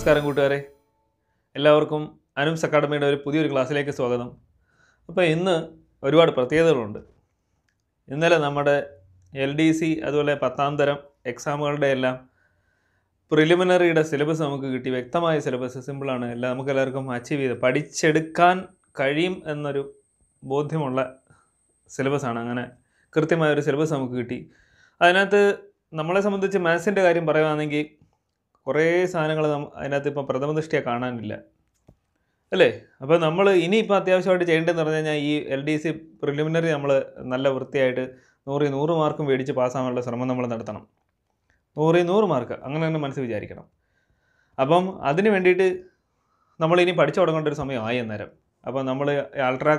നമസ്കാരം കൂട്ടുകാരെ എല്ലാവർക്കും അനുംസ് അക്കാഡമിയുടെ ഒരു പുതിയൊരു ക്ലാസ്സിലേക്ക് സ്വാഗതം അപ്പോൾ ഇന്ന് ഒരുപാട് പ്രത്യേകതകളുണ്ട് ഇന്നലെ നമ്മുടെ എൽ ഡി സി അതുപോലെ പത്താം തരം എക്സാമുകളുടെ എല്ലാം പ്രിലിമിനറിയുടെ സിലബസ് നമുക്ക് കിട്ടി വ്യക്തമായ സിലബസ് സിമ്പിളാണ് എല്ലാം നമുക്ക് എല്ലാവർക്കും അച്ചീവ് ചെയ്ത് പഠിച്ചെടുക്കാൻ കഴിയും എന്നൊരു ബോധ്യമുള്ള സിലബസാണ് അങ്ങനെ കൃത്യമായ ഒരു സിലബസ് നമുക്ക് കിട്ടി അതിനകത്ത് നമ്മളെ സംബന്ധിച്ച് മാത്സിൻ്റെ കാര്യം പറയുകയാണെങ്കിൽ കുറേ സാധനങ്ങൾ അതിനകത്ത് ഇപ്പം പ്രഥമ ദൃഷ്ടിയ കാണാനില്ല അല്ലേ അപ്പോൾ നമ്മൾ ഇനിയിപ്പോൾ അത്യാവശ്യമായിട്ട് ചെയ്യേണ്ടതെന്ന് പറഞ്ഞു കഴിഞ്ഞാൽ ഈ എൽ ഡി സി പ്രിലിമിനറി നമ്മൾ നല്ല വൃത്തിയായിട്ട് നൂറിൽ നൂറ് മാർക്കും മേടിച്ച് പാസ്സാകാനുള്ള ശ്രമം നമ്മൾ നടത്തണം നൂറിൽ നൂറ് മാർക്ക് അങ്ങനെ തന്നെ മനസ്സ് വിചാരിക്കണം അപ്പം അതിന് വേണ്ടിയിട്ട് നമ്മളിനി പഠിച്ചു തുടങ്ങേണ്ട ഒരു സമയമായി അന്നേരം അപ്പോൾ നമ്മൾ അൾട്രാ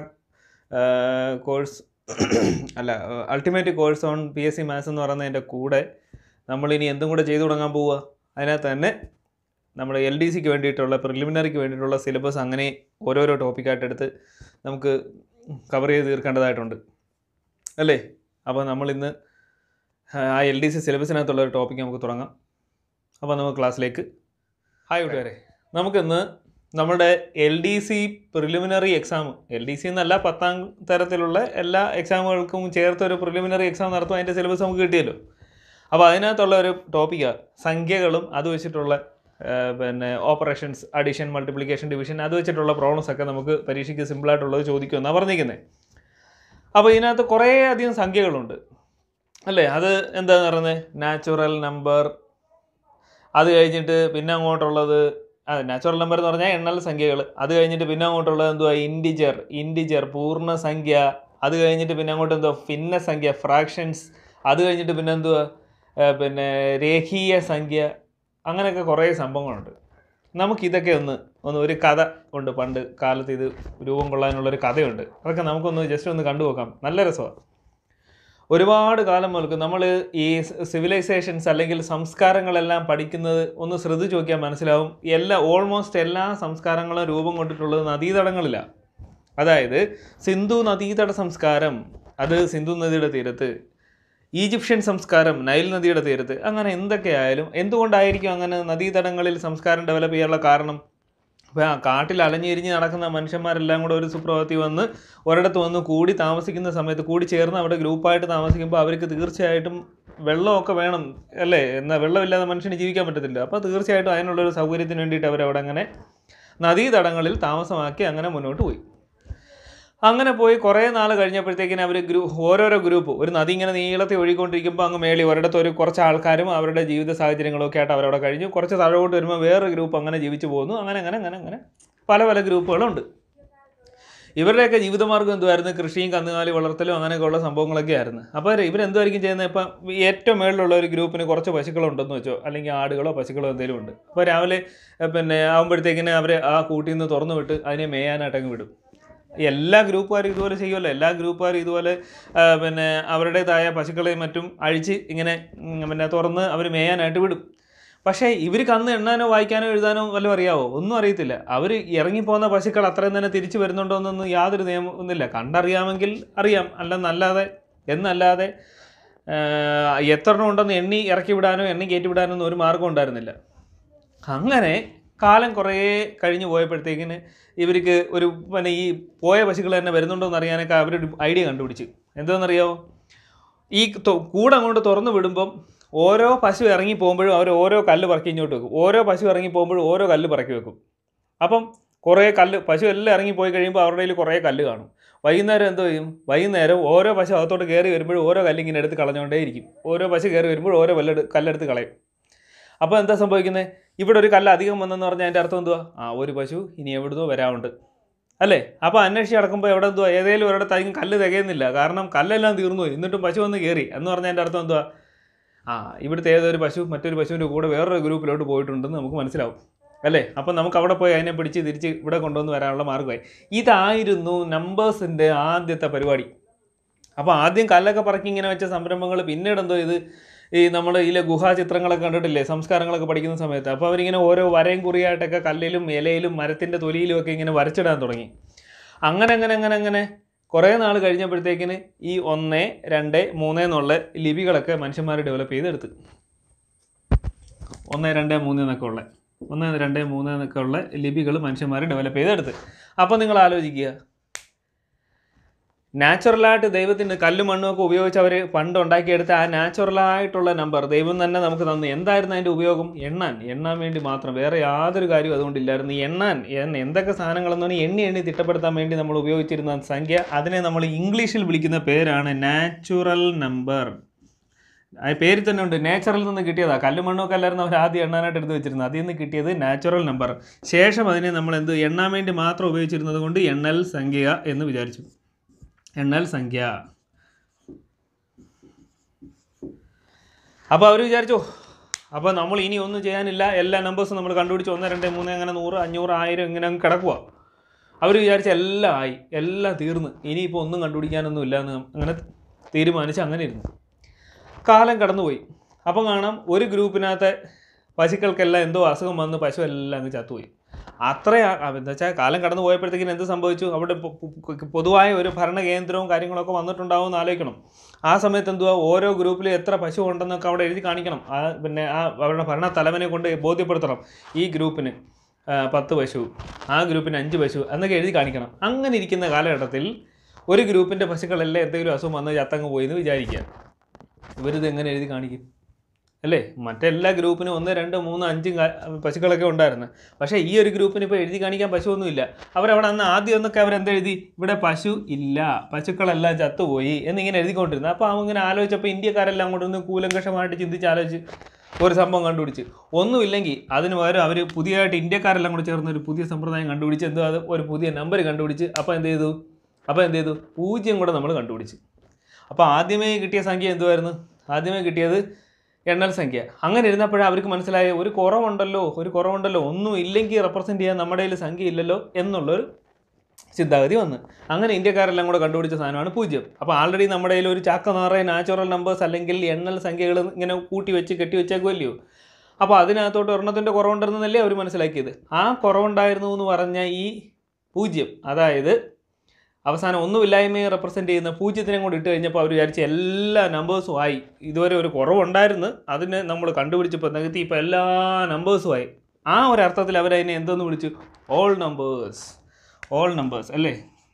കോഴ്സ് അല്ല ultimate course on P S C maths എന്ന് പറയുന്നതിൻ്റെ കൂടെ നമ്മളിനി എന്തും കൂടെ ചെയ്തു തുടങ്ങാൻ പോവുക അതിനകത്ത് തന്നെ നമ്മുടെ എൽ ഡി സിക്ക് വേണ്ടിയിട്ടുള്ള പ്രിലിമിനറിക്ക് വേണ്ടിയിട്ടുള്ള സിലബസ് അങ്ങനെ ഓരോരോ ടോപ്പിക്കായിട്ട് എടുത്ത് നമുക്ക് കവർ ചെയ്ത് തീർക്കേണ്ടതായിട്ടുണ്ട് അല്ലേ അപ്പോൾ നമ്മളിന്ന് ആ എൽ ഡി സി സിലബസിനകത്തുള്ള ഒരു ടോപ്പിക്ക് നമുക്ക് തുടങ്ങാം അപ്പോൾ നമുക്ക് ക്ലാസ്സിലേക്ക് ഹായ് കൂട്ടുകാരെ നമുക്കിന്ന് നമ്മുടെ L D C preliminary exam L D C എന്നല്ല പത്താം തരത്തിലുള്ള എല്ലാ എക്സാമുകൾക്കും ചേർത്ത് ഒരു പ്രിലിമിനറി എക്സാം നടത്തും അതിൻ്റെ സിലബസ് നമുക്ക് കിട്ടിയല്ലോ അപ്പോൾ അതിനകത്തുള്ള ഒരു ടോപ്പിക്കാണ് സംഖ്യകളും അത് വെച്ചിട്ടുള്ള ആ, പിന്നെ ഓപ്പറേഷൻസ് അഡീഷൻ മൾട്ടിപ്ലിക്കേഷൻ ഡിവിഷൻ അത് വെച്ചിട്ടുള്ള പ്രോബ്ലംസ് ഒക്കെ നമുക്ക് പരീക്ഷയ്ക്ക് സിമ്പിളായിട്ടുള്ളത് ചോദിക്കുമെന്നാണ് പറഞ്ഞിരിക്കുന്നത് അപ്പോൾ ഇതിനകത്ത് കുറേ അധികം സംഖ്യകളുണ്ട് അല്ലേ അത് എന്താന്ന് പറയുന്നത് നാച്ചുറൽ നമ്പർ അത് കഴിഞ്ഞിട്ട് പിന്നെ അങ്ങോട്ടുള്ളത് അതെ നാച്ചുറൽ നമ്പർ എന്ന് പറഞ്ഞാൽ എണ്ണൽ സംഖ്യകൾ അത് കഴിഞ്ഞിട്ട് പിന്നെ അങ്ങോട്ടുള്ളത് എന്തുവാ ഇൻഡിജർ ഇൻഡിജർ പൂർണ്ണസംഖ്യ അത് കഴിഞ്ഞിട്ട് പിന്നെ അങ്ങോട്ട് എന്തുവാ ഭിന്നസംഖ്യ ഫ്രാക്ഷൻസ് അത് കഴിഞ്ഞിട്ട് പിന്നെ എന്തുവാ ആ, പിന്നെ രേഖീയ സംഖ്യ അങ്ങനെയൊക്കെ കുറേ സംഭവങ്ങളുണ്ട് നമുക്കിതൊക്കെ ഒന്ന് ഒന്ന് ഒരു കഥ ഉണ്ട് പണ്ട് കാലത്ത് ഇത് രൂപം കൊള്ളാനുള്ളൊരു കഥയുണ്ട് അതൊക്കെ നമുക്കൊന്ന് ജസ്റ്റ് ഒന്ന് കണ്ടു നോക്കാം നല്ല രസമാണ് ഒരുപാട് കാലം മുതൽക്ക് നമ്മൾ ഈ സിവിലൈസേഷൻസ് അല്ലെങ്കിൽ സംസ്കാരങ്ങളെല്ലാം പഠിക്കുന്നത് ഒന്ന് ശ്രദ്ധിച്ച് നോക്കിയാൽ മനസ്സിലാവും എല്ലാ ഓൾമോസ്റ്റ് എല്ലാ സംസ്കാരങ്ങളും രൂപം കൊണ്ടിട്ടുള്ളത് നദീതടങ്ങളിലാണ് അതായത് സിന്ധു നദീതട സംസ്കാരം അത് സിന്ധു നദിയുടെ തീരത്ത് ഈജിപ്ഷ്യൻ സംസ്കാരം നൈൽ നദിയുടെ തീരത്ത് അങ്ങനെ എന്തൊക്കെയായാലും എന്തുകൊണ്ടായിരിക്കും അങ്ങനെ നദീതടങ്ങളിൽ സംസ്കാരം ഡെവലപ്പ് ചെയ്യാനുള്ള കാരണം അപ്പോൾ ആ കാട്ടിൽ അലഞ്ഞിരിഞ്ഞ് നടക്കുന്ന മനുഷ്യന്മാരെല്ലാം കൂടെ ഒരു സുപ്രഭാതത്തിൽ വന്ന് ഒരിടത്ത് വന്ന് കൂടി താമസിക്കുന്ന സമയത്ത് കൂടി ചേർന്ന് അവിടെ ഗ്രൂപ്പായിട്ട് താമസിക്കുമ്പോൾ അവർക്ക് തീർച്ചയായിട്ടും വെള്ളമൊക്കെ വേണം അല്ലേ എന്നാൽ വെള്ളമില്ലാതെ മനുഷ്യന് ജീവിക്കാൻ പറ്റത്തില്ല അപ്പോൾ തീർച്ചയായിട്ടും അതിനുള്ളൊരു സൗകര്യത്തിന് വേണ്ടിയിട്ട് അവരവിടെ അങ്ങനെ നദീതടങ്ങളിൽ താമസമാക്കി അങ്ങനെ മുന്നോട്ട് പോയി അങ്ങനെ പോയി കുറേ നാൾ കഴിഞ്ഞപ്പോഴത്തേക്കിന് അവർ ഗ്രൂ ഓരോരോ ഗ്രൂപ്പ് ഒരു നദി ഇങ്ങനെ നീളത്തിൽ ഒഴുകിക്കൊണ്ടിരിക്കുമ്പോൾ അങ്ങ് മേളി ഒരിടത്ത് ഒരു കുറച്ച് ആൾക്കാരും അവരുടെ ജീവിത സാഹചര്യങ്ങളൊക്കെ ആയിട്ട് അവരവിടെ കഴിഞ്ഞു കുറച്ച് താഴോട്ട് വരുമ്പോൾ വേറൊരു ഗ്രൂപ്പ് അങ്ങനെ ജീവിച്ചു പോകുന്നു അങ്ങനെ അങ്ങനെ അങ്ങനെ അങ്ങനെ പല പല ഗ്രൂപ്പുകളുണ്ട് ഇവരുടെയൊക്കെ ജീവിതമാർഗ്ഗം എന്തുമായിരുന്നു കൃഷിയും കന്നുകാലി വളർത്തലും അങ്ങനെയൊക്കെയുള്ള സംഭവങ്ങളൊക്കെ ആയിരുന്നു അപ്പോൾ ഇവരെന്തുമായിരിക്കും ചെയ്യുന്നത് ഇപ്പം ഏറ്റവും മേളിലുള്ള ഒരു ഗ്രൂപ്പിന് കുറച്ച് പശുക്കളുണ്ടെന്ന് വെച്ചോ അല്ലെങ്കിൽ ആടുകളോ പശുക്കളോ എന്തെങ്കിലും ഉണ്ട് അപ്പോൾ രാവിലെ ഏഹ്, പിന്നെ ആകുമ്പോഴത്തേക്കിന് അവർ ആ കൂട്ടിൽ നിന്ന് തുറന്നു വിട്ട് അതിനെ മേയാനായിട്ടങ്ങ് വിടും എല്ലാ ഗ്രൂപ്പുകാരും ഇതുപോലെ ചെയ്യുമല്ലോ എല്ലാ ഗ്രൂപ്പുകാരും ഇതുപോലെ ആ, പിന്നെ അവരുടേതായ പശുക്കളെയും മറ്റും അഴിച്ച് ഇങ്ങനെ ഉം, പിന്നെ തുറന്ന് അവർ മേയാനായിട്ട് വിടും പക്ഷേ ഇവർക്ക് അന്ന് എണ്ണാനോ വായിക്കാനോ എഴുതാനോ വല്ലതും അറിയാവോ ഒന്നും അറിയത്തില്ല അവർ ഇറങ്ങിപ്പോകുന്ന പശുക്കൾ അത്രയും തന്നെ തിരിച്ചു വരുന്നുണ്ടോ എന്നൊന്നും യാതൊരു നിയമം ഒന്നുമില്ല കണ്ടറിയാമെങ്കിൽ അറിയാം അല്ലെന്നല്ലാതെ എന്നല്ലാതെ ആ, എത്ര എണ്ണം ഉണ്ടെന്ന് എണ്ണി ഇറക്കി വിടാനോ എണ്ണി കയറ്റി വിടാനോ ഒന്നും ഒരു മാർഗ്ഗം ഉണ്ടായിരുന്നില്ല അങ്ങനെ കാലം കുറേ കഴിഞ്ഞ് പോയപ്പോഴത്തേക്കിന് ഇവർക്ക് ഒരു പിന്നെ ഈ പോയ പശുക്കൾ തന്നെ വരുന്നുണ്ടോ എന്ന് അറിയാനൊക്കെ അവരൊരു ഐഡിയ കണ്ടുപിടിച്ച് എന്താണെന്നറിയാമോ ഈ തൊ- കൂട് അങ്ങോട്ട് തുറന്നു വിടുമ്പം ഓരോ പശു ഇറങ്ങി പോകുമ്പോഴും അവർ ഓരോ കല്ല് പറക്കി ഇങ്ങോട്ട് വെക്കും ഓരോ പശു ഇറങ്ങി പോകുമ്പോഴും ഓരോ കല്ല് പറക്കി വെക്കും അപ്പം കുറേ കല്ല് പശു എല്ലാം ഇറങ്ങി പോയി കഴിയുമ്പോൾ അവരുടെ കയ്യിൽ കുറേ കല്ല് കാണും വൈകുന്നേരം എന്തോ ചെയ്യും വൈകുന്നേരം ഓരോ പശു അകത്തോട്ട് കയറി വരുമ്പോഴും ഓരോ കല്ല് ഇങ്ങനെ എടുത്ത് കളഞ്ഞുകൊണ്ടേയിരിക്കും ഓരോ പശു കയറി വരുമ്പോൾ ഓരോ കല്ലെടു കല്ലെടുത്ത് കളയും അപ്പോൾ എന്താ സംഭവിക്കുന്നത് ഇവിടെ ഒരു കല്ല് അധികം വന്നെന്ന് പറഞ്ഞാൽ അതിൻ്റെ അർത്ഥം എന്തുവാ ആ ഒരു പശു ഇനി എവിടുന്നോ വരാറുണ്ട് അല്ലേ അപ്പോൾ അന്വേഷിച്ച് നടക്കുമ്പോൾ എവിടെ എന്തുവാ ഏതെങ്കിലും ഒരിടത്ത് അധികം കല്ല് തികയുന്നില്ല കാരണം കല്ലെല്ലാം തീർന്നു പോയി എന്നിട്ടും പശു വന്ന് കയറി എന്ന് പറഞ്ഞാൽ എൻ്റെ അർത്ഥം എന്തുവാ ആ ഇവിടുത്തെ ഏതൊരു പശു മറ്റൊരു പശുവിൻ്റെ കൂടെ വേറൊരു ഗ്രൂപ്പിലോട്ട് പോയിട്ടുണ്ടെന്ന് നമുക്ക് മനസ്സിലാവും അല്ലേ അപ്പം നമുക്ക് അവിടെ പോയി അതിനെ പിടിച്ച് തിരിച്ച് ഇവിടെ കൊണ്ടുവന്ന് വരാനുള്ള മാർഗ്ഗമായി ഇതായിരുന്നു നമ്പേഴ്സിൻ്റെ ആദ്യത്തെ പരിപാടി അപ്പോൾ ആദ്യം കല്ലൊക്കെ പറക്കി ഇങ്ങനെ വെച്ച സംരംഭങ്ങൾ പിന്നീട് എന്തോ ഇത് ഈ നമ്മൾ ഇതിലെ ഗുഹാചിത്രങ്ങളൊക്കെ കണ്ടിട്ടില്ലേ സംസ്കാരങ്ങളൊക്കെ പഠിക്കുന്ന സമയത്ത് അപ്പോൾ അവരിങ്ങനെ ഓരോ വരയും കുറിയായിട്ടൊക്കെ കല്ലിലും ഇലയിലും മരത്തിൻ്റെ തൊലിയിലും ഒക്കെ ഇങ്ങനെ വരച്ചിടാൻ തുടങ്ങി അങ്ങനെ അങ്ങനെ അങ്ങനെ അങ്ങനെ കുറേ നാൾ കഴിഞ്ഞപ്പോഴത്തേക്കിന് ഈ ഒന്ന് രണ്ട് മൂന്ന് എന്നുള്ള ലിപികളൊക്കെ മനുഷ്യന്മാർ ഡെവലപ്പ് ചെയ്തെടുത്ത് ഒന്ന് രണ്ട് മൂന്ന് എന്നൊക്കെ ഉള്ള ഒന്ന് രണ്ട് മൂന്ന് എന്നൊക്കെ ഉള്ള ലിപികൾ മനുഷ്യന്മാർ ഡെവലപ്പ് ചെയ്തെടുത്ത് അപ്പോൾ നിങ്ങൾ ആലോചിക്കുക നാച്ചുറലായിട്ട് ദൈവത്തിൻ്റെ കല്ലും മണ്ണും ഒക്കെ ഉപയോഗിച്ച് അവർ പണ്ട് ഉണ്ടാക്കിയെടുത്ത ആ നാച്ചുറലായിട്ടുള്ള നമ്പർ ദൈവം തന്നെ നമുക്ക് തന്നു എന്തായിരുന്നു അതിൻ്റെ ഉപയോഗം എണ്ണാൻ എണ്ണാൻ വേണ്ടി മാത്രം വേറെ യാതൊരു കാര്യവും അതുകൊണ്ടില്ലായിരുന്നു ഈ എണ്ണാൻ എണ്ണ എന്തൊക്കെ സാധനങ്ങളെന്ന് പറഞ്ഞാൽ എണ്ണി എണ്ണി തിട്ടപ്പെടുത്താൻ വേണ്ടി നമ്മൾ ഉപയോഗിച്ചിരുന്ന സംഖ്യ അതിനെ നമ്മൾ ഇംഗ്ലീഷിൽ വിളിക്കുന്ന പേരാണ് നാച്ചുറൽ നമ്പർ ആ പേര് തന്നെ ഉണ്ട് നേച്ചറിൽ നിന്ന് കിട്ടിയതാ കല്ലും മണ്ണൊക്കെ അല്ലായിരുന്നു അവർ ആദ്യം എണ്ണാനായിട്ട് എടുത്ത് വെച്ചിരുന്നത് അതിൽ നിന്ന് കിട്ടിയത് നാച്ചുറൽ നമ്പർ ശേഷം അതിനെ നമ്മൾ എന്ത് എണ്ണാൻ വേണ്ടി മാത്രം ഉപയോഗിച്ചിരുന്നത് കൊണ്ട് എണ്ണൽ സംഖ്യ എന്ന് വിചാരിച്ചു എണ്ണൽ സംഖ്യ അപ്പോൾ അവർ വിചാരിച്ചു അപ്പോൾ നമ്മൾ ഇനി ഒന്നും ചെയ്യാനില്ല എല്ലാ നമ്പേഴ്സും നമ്മൾ കണ്ടുപിടിച്ച് ഒന്ന് രണ്ട് മൂന്ന് അങ്ങനെ നൂറ് അഞ്ഞൂറ് ആയിരം ഇങ്ങനെ അങ്ങ് കിടക്കുക അവർ വിചാരിച്ച എല്ലാം ആയി എല്ലാം തീർന്ന് ഇനിയിപ്പോൾ ഒന്നും കണ്ടുപിടിക്കാനൊന്നും ഇല്ല എന്ന് അങ്ങനെ തീരുമാനിച്ച് അങ്ങനെ ഇരുന്നു കാലം കടന്നുപോയി അപ്പം കാണാം ഒരു ഗ്രൂപ്പിനകത്തെ പശുക്കൾക്കെല്ലാം എന്തോ അസുഖം വന്ന് പശു എല്ലാം അങ്ങ് ചത്തുപോയി അത്ര എന്താ വെച്ചാൽ കാലം കടന്നു പോയപ്പോഴത്തേക്കിന് എന്ത് സംഭവിച്ചു അവിടെ പൊ- പൊ- പൊതുവായ ഒരു ഭരണകേന്ദ്രവും കാര്യങ്ങളൊക്കെ വന്നിട്ടുണ്ടാവും എന്ന് ആലോചിക്കണം ആ സമയത്ത് എന്തുവാ ഓരോ ഗ്രൂപ്പിൽ എത്ര പശു ഉണ്ടെന്നൊക്കെ അവിടെ എഴുതി കാണിക്കണം ആ പിന്നെ ആ അവരുടെ ഭരണ തലവനെ കൊണ്ട് ബോധ്യപ്പെടുത്തണം ഈ ഗ്രൂപ്പിന് ആ, പത്ത് പശു ആ ഗ്രൂപ്പിന് അഞ്ച് പശു എന്നൊക്കെ എഴുതി കാണിക്കണം അങ്ങനെ ഇരിക്കുന്ന കാലഘട്ടത്തിൽ ഒരു ഗ്രൂപ്പിൻ്റെ പശുക്കളെല്ലാം എന്തെങ്കിലും അസുഖം വന്ന് ചത്തങ്ങ് പോയി എന്ന് വിചാരിക്കുക ഇവരിത് എങ്ങനെ എഴുതി കാണിക്കും അല്ലേ മറ്റെല്ലാ ഗ്രൂപ്പിനും ഒന്ന് രണ്ട് മൂന്ന് അഞ്ചും കാ- പശുക്കളൊക്കെ ഉണ്ടായിരുന്നു പക്ഷേ ഈ ഒരു ഗ്രൂപ്പിന് ഇപ്പോൾ എഴുതി കാണിക്കാൻ പശുവൊന്നുമില്ല അവരവിടെ അന്ന് ആദ്യം ഒന്നൊക്കെ അവരെന്തെഴുതി ഇവിടെ പശു ഇല്ല പശുക്കളെല്ലാം ചത്തുപോയി എന്നിങ്ങനെ എഴുതിക്കൊണ്ടിരുന്നു അപ്പോൾ അവൻ ഇങ്ങനെ ആലോചിച്ചപ്പോൾ ഇന്ത്യക്കാരെല്ലാം കൂടെ ഒന്ന് കൂലങ്കഷമായിട്ട് ചിന്തിച്ച് ആലോചിച്ച് ഒരു സംഭവം കണ്ടുപിടിച്ച് ഒന്നുമില്ലെങ്കിൽ അതിന് പകരം അവർ പുതിയതായിട്ട് ഇന്ത്യക്കാരെല്ലാം കൂടെ ചേർന്ന് ഒരു പുതിയ സമ്പ്രദായം കണ്ടുപിടിച്ച് എന്തോ അത് ഒരു പുതിയ നമ്പർ കണ്ടുപിടിച്ച് അപ്പോൾ എന്ത് ചെയ്തു അപ്പോൾ എന്ത് ചെയ്തു പൂജ്യം കൂടെ നമ്മൾ കണ്ടുപിടിച്ച് അപ്പോൾ ആദ്യമേ കിട്ടിയ സംഖ്യ എന്തുമായിരുന്നു ആദ്യമേ കിട്ടിയത് എണ്ണൽ സംഖ്യ അങ്ങനെ ഇരുന്നപ്പോഴേ അവർക്ക് മനസ്സിലായ ഒരു കുറവുണ്ടല്ലോ ഒരു കുറവുണ്ടല്ലോ ഒന്നും ഇല്ലെങ്കിൽ റെപ്രസെൻറ്റ് ചെയ്യാൻ നമ്മുടെ കയ്യിൽ സംഖ്യ ഇല്ലല്ലോ എന്നുള്ളൊരു ചിന്താഗതി വന്ന് അങ്ങനെ ഇന്ത്യക്കാരെല്ലാം കൂടെ കണ്ടുപിടിച്ച സാധനമാണ് പൂജ്യം അപ്പോൾ ആൾറെഡി നമ്മുടെ കയ്യിൽ ഒരു ചാക്ക നിറയെ നാച്ചുറൽ നമ്പേഴ്സ് അല്ലെങ്കിൽ എണ്ണൽ സംഖ്യകൾ ഇങ്ങനെ കൂട്ടി വെച്ച് കെട്ടി വെച്ചേക്കുമല്ലയോ അപ്പോൾ അതിനകത്തോട്ട് ഒരെണ്ണത്തിൻ്റെ കുറവുണ്ടെന്നല്ലേ അവർ മനസ്സിലാക്കിയത് ആ കുറവുണ്ടായിരുന്നു എന്ന് പറഞ്ഞ ഈ പൂജ്യം അതായത് അവസാനം ഒന്നുമില്ലായ്മയെ റെപ്രസെൻ്റ് ചെയ്യുന്ന പൂജ്യത്തിനെ കൂടി ഇട്ട് കഴിഞ്ഞപ്പോൾ അവർ വിചാരിച്ച എല്ലാ നമ്പേഴ്സും ആയി ഇതുവരെ ഒരു കുറവുണ്ടായിരുന്നു അതിനെ നമ്മൾ കണ്ടുപിടിച്ചപ്പോൾ നികത്തി ഇപ്പോൾ എല്ലാ നമ്പേഴ്സും ആയി ആ ഒരു അർത്ഥത്തിൽ അവരതിനെ എന്തെന്ന് വിളിച്ചു ഓൾ നമ്പേഴ്സ് ഓൾ നമ്പേഴ്സ് അല്ലേ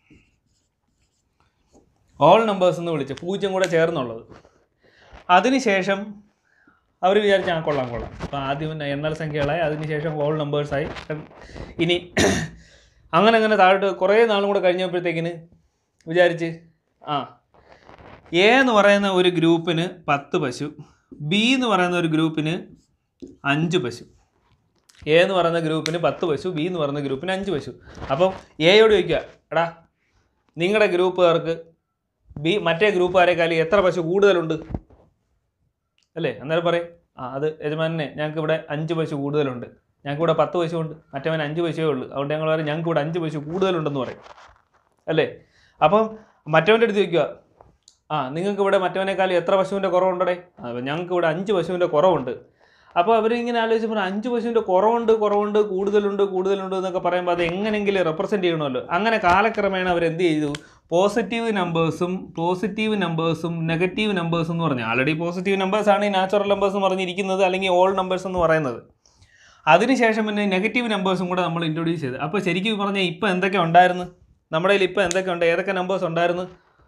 ഓൾ നമ്പേഴ്സ് എന്ന് വിളിച്ചു പൂജ്യം കൂടെ ചേർന്നുള്ളത് അതിനുശേഷം അവർ വിചാരിച്ച ആ കൊള്ളാം കൊള്ളാം അപ്പോൾ ആദ്യം എണ്ണൽ സംഖ്യകളായി അതിനുശേഷം ഓൾ നമ്പേഴ്സായി ഇനി അങ്ങനെ അങ്ങനെ താഴോട്ട് കുറേ നാളും കൂടെ കഴിഞ്ഞപ്പോഴത്തേക്കിന് വിചാരിച്ച് ആ എ എന്ന് പറയുന്ന ഒരു ഗ്രൂപ്പിന് പത്ത് പശു ബി എന്ന് പറയുന്ന ഒരു ഗ്രൂപ്പിന് അഞ്ച് പശു എ എന്ന് പറയുന്ന ഗ്രൂപ്പിന് പത്ത് പശു ബി എന്ന് പറയുന്ന ഗ്രൂപ്പിന് അഞ്ച് പശു അപ്പം എയോട് ചോദിക്കുക എടാ നിങ്ങളുടെ ഗ്രൂപ്പുകാർക്ക് ബി മറ്റേ ഗ്രൂപ്പുകാരെക്കാളും എത്ര പശു കൂടുതലുണ്ട് അല്ലേ അന്നേരം പറയും ആ അത് യജമാനെ ഞങ്ങൾക്ക് ഇവിടെ അഞ്ച് പശു കൂടുതലുണ്ട് ഞങ്ങൾക്ക് ഇവിടെ പത്ത് പശു ഉണ്ട് മറ്റവൻ അഞ്ച് പശുവേ ഉള്ളൂ അതുകൊണ്ട് ഞങ്ങൾ പറയും ഞങ്ങൾക്ക് ഇവിടെ അഞ്ച് പശു കൂടുതലുണ്ടെന്ന് പറയും അല്ലേ അപ്പം മറ്റവൻ്റെ അടുത്ത് ചോദിക്കുക ആ നിങ്ങൾക്ക് ഇവിടെ മറ്റവനേക്കാളും എത്ര പശുവിൻ്റെ കുറവുണ്ടടേ ആ, അപ്പം ഞങ്ങൾക്ക് ഇവിടെ അഞ്ച് പശുവിൻ്റെ കുറവുണ്ട് അപ്പോൾ അവരിങ്ങനെ ആലോചിച്ചപ്പോൾ അഞ്ച് പശുവിൻ്റെ കുറവുണ്ട് കുറവുണ്ട് കൂടുതലുണ്ട് കൂടുതലുണ്ട് എന്നൊക്കെ പറയുമ്പോൾ അത് എങ്ങനെയെങ്കിലും റെപ്രസെൻറ്റ് ചെയ്യണമല്ലോ അങ്ങനെ കാലക്രമേണ അവർ എന്ത് ചെയ്തു പോസിറ്റീവ് നമ്പേഴ്സും പോസിറ്റീവ് നമ്പേഴ്സും നെഗറ്റീവ് നമ്പേഴ്സും എന്ന് പറഞ്ഞാൽ ആൾറെഡി പോസിറ്റീവ് നമ്പേഴ്സാണ് ഈ നാച്ചുറൽ നമ്പേഴ്സ് എന്ന് പറഞ്ഞിരിക്കുന്നത് അല്ലെങ്കിൽ ഓൾ നമ്പേഴ്സ് എന്ന് പറയുന്നത് അതിനുശേഷം പിന്നെ നെഗറ്റീവ് നമ്പേഴ്സും കൂടെ നമ്മൾ ഇൻട്രൊഡ്യൂസ് ചെയ്ത് അപ്പോൾ ശരിക്കും പറഞ്ഞാൽ ഇപ്പോൾ എന്തൊക്കെ ഉണ്ടായിരുന്നു നമ്മുടെ കയ്യിൽ ഇപ്പോൾ എന്തൊക്കെ ഉണ്ട് ഏതൊക്കെ നമ്പേഴ്സ് ഉണ്ടായിരുന്നു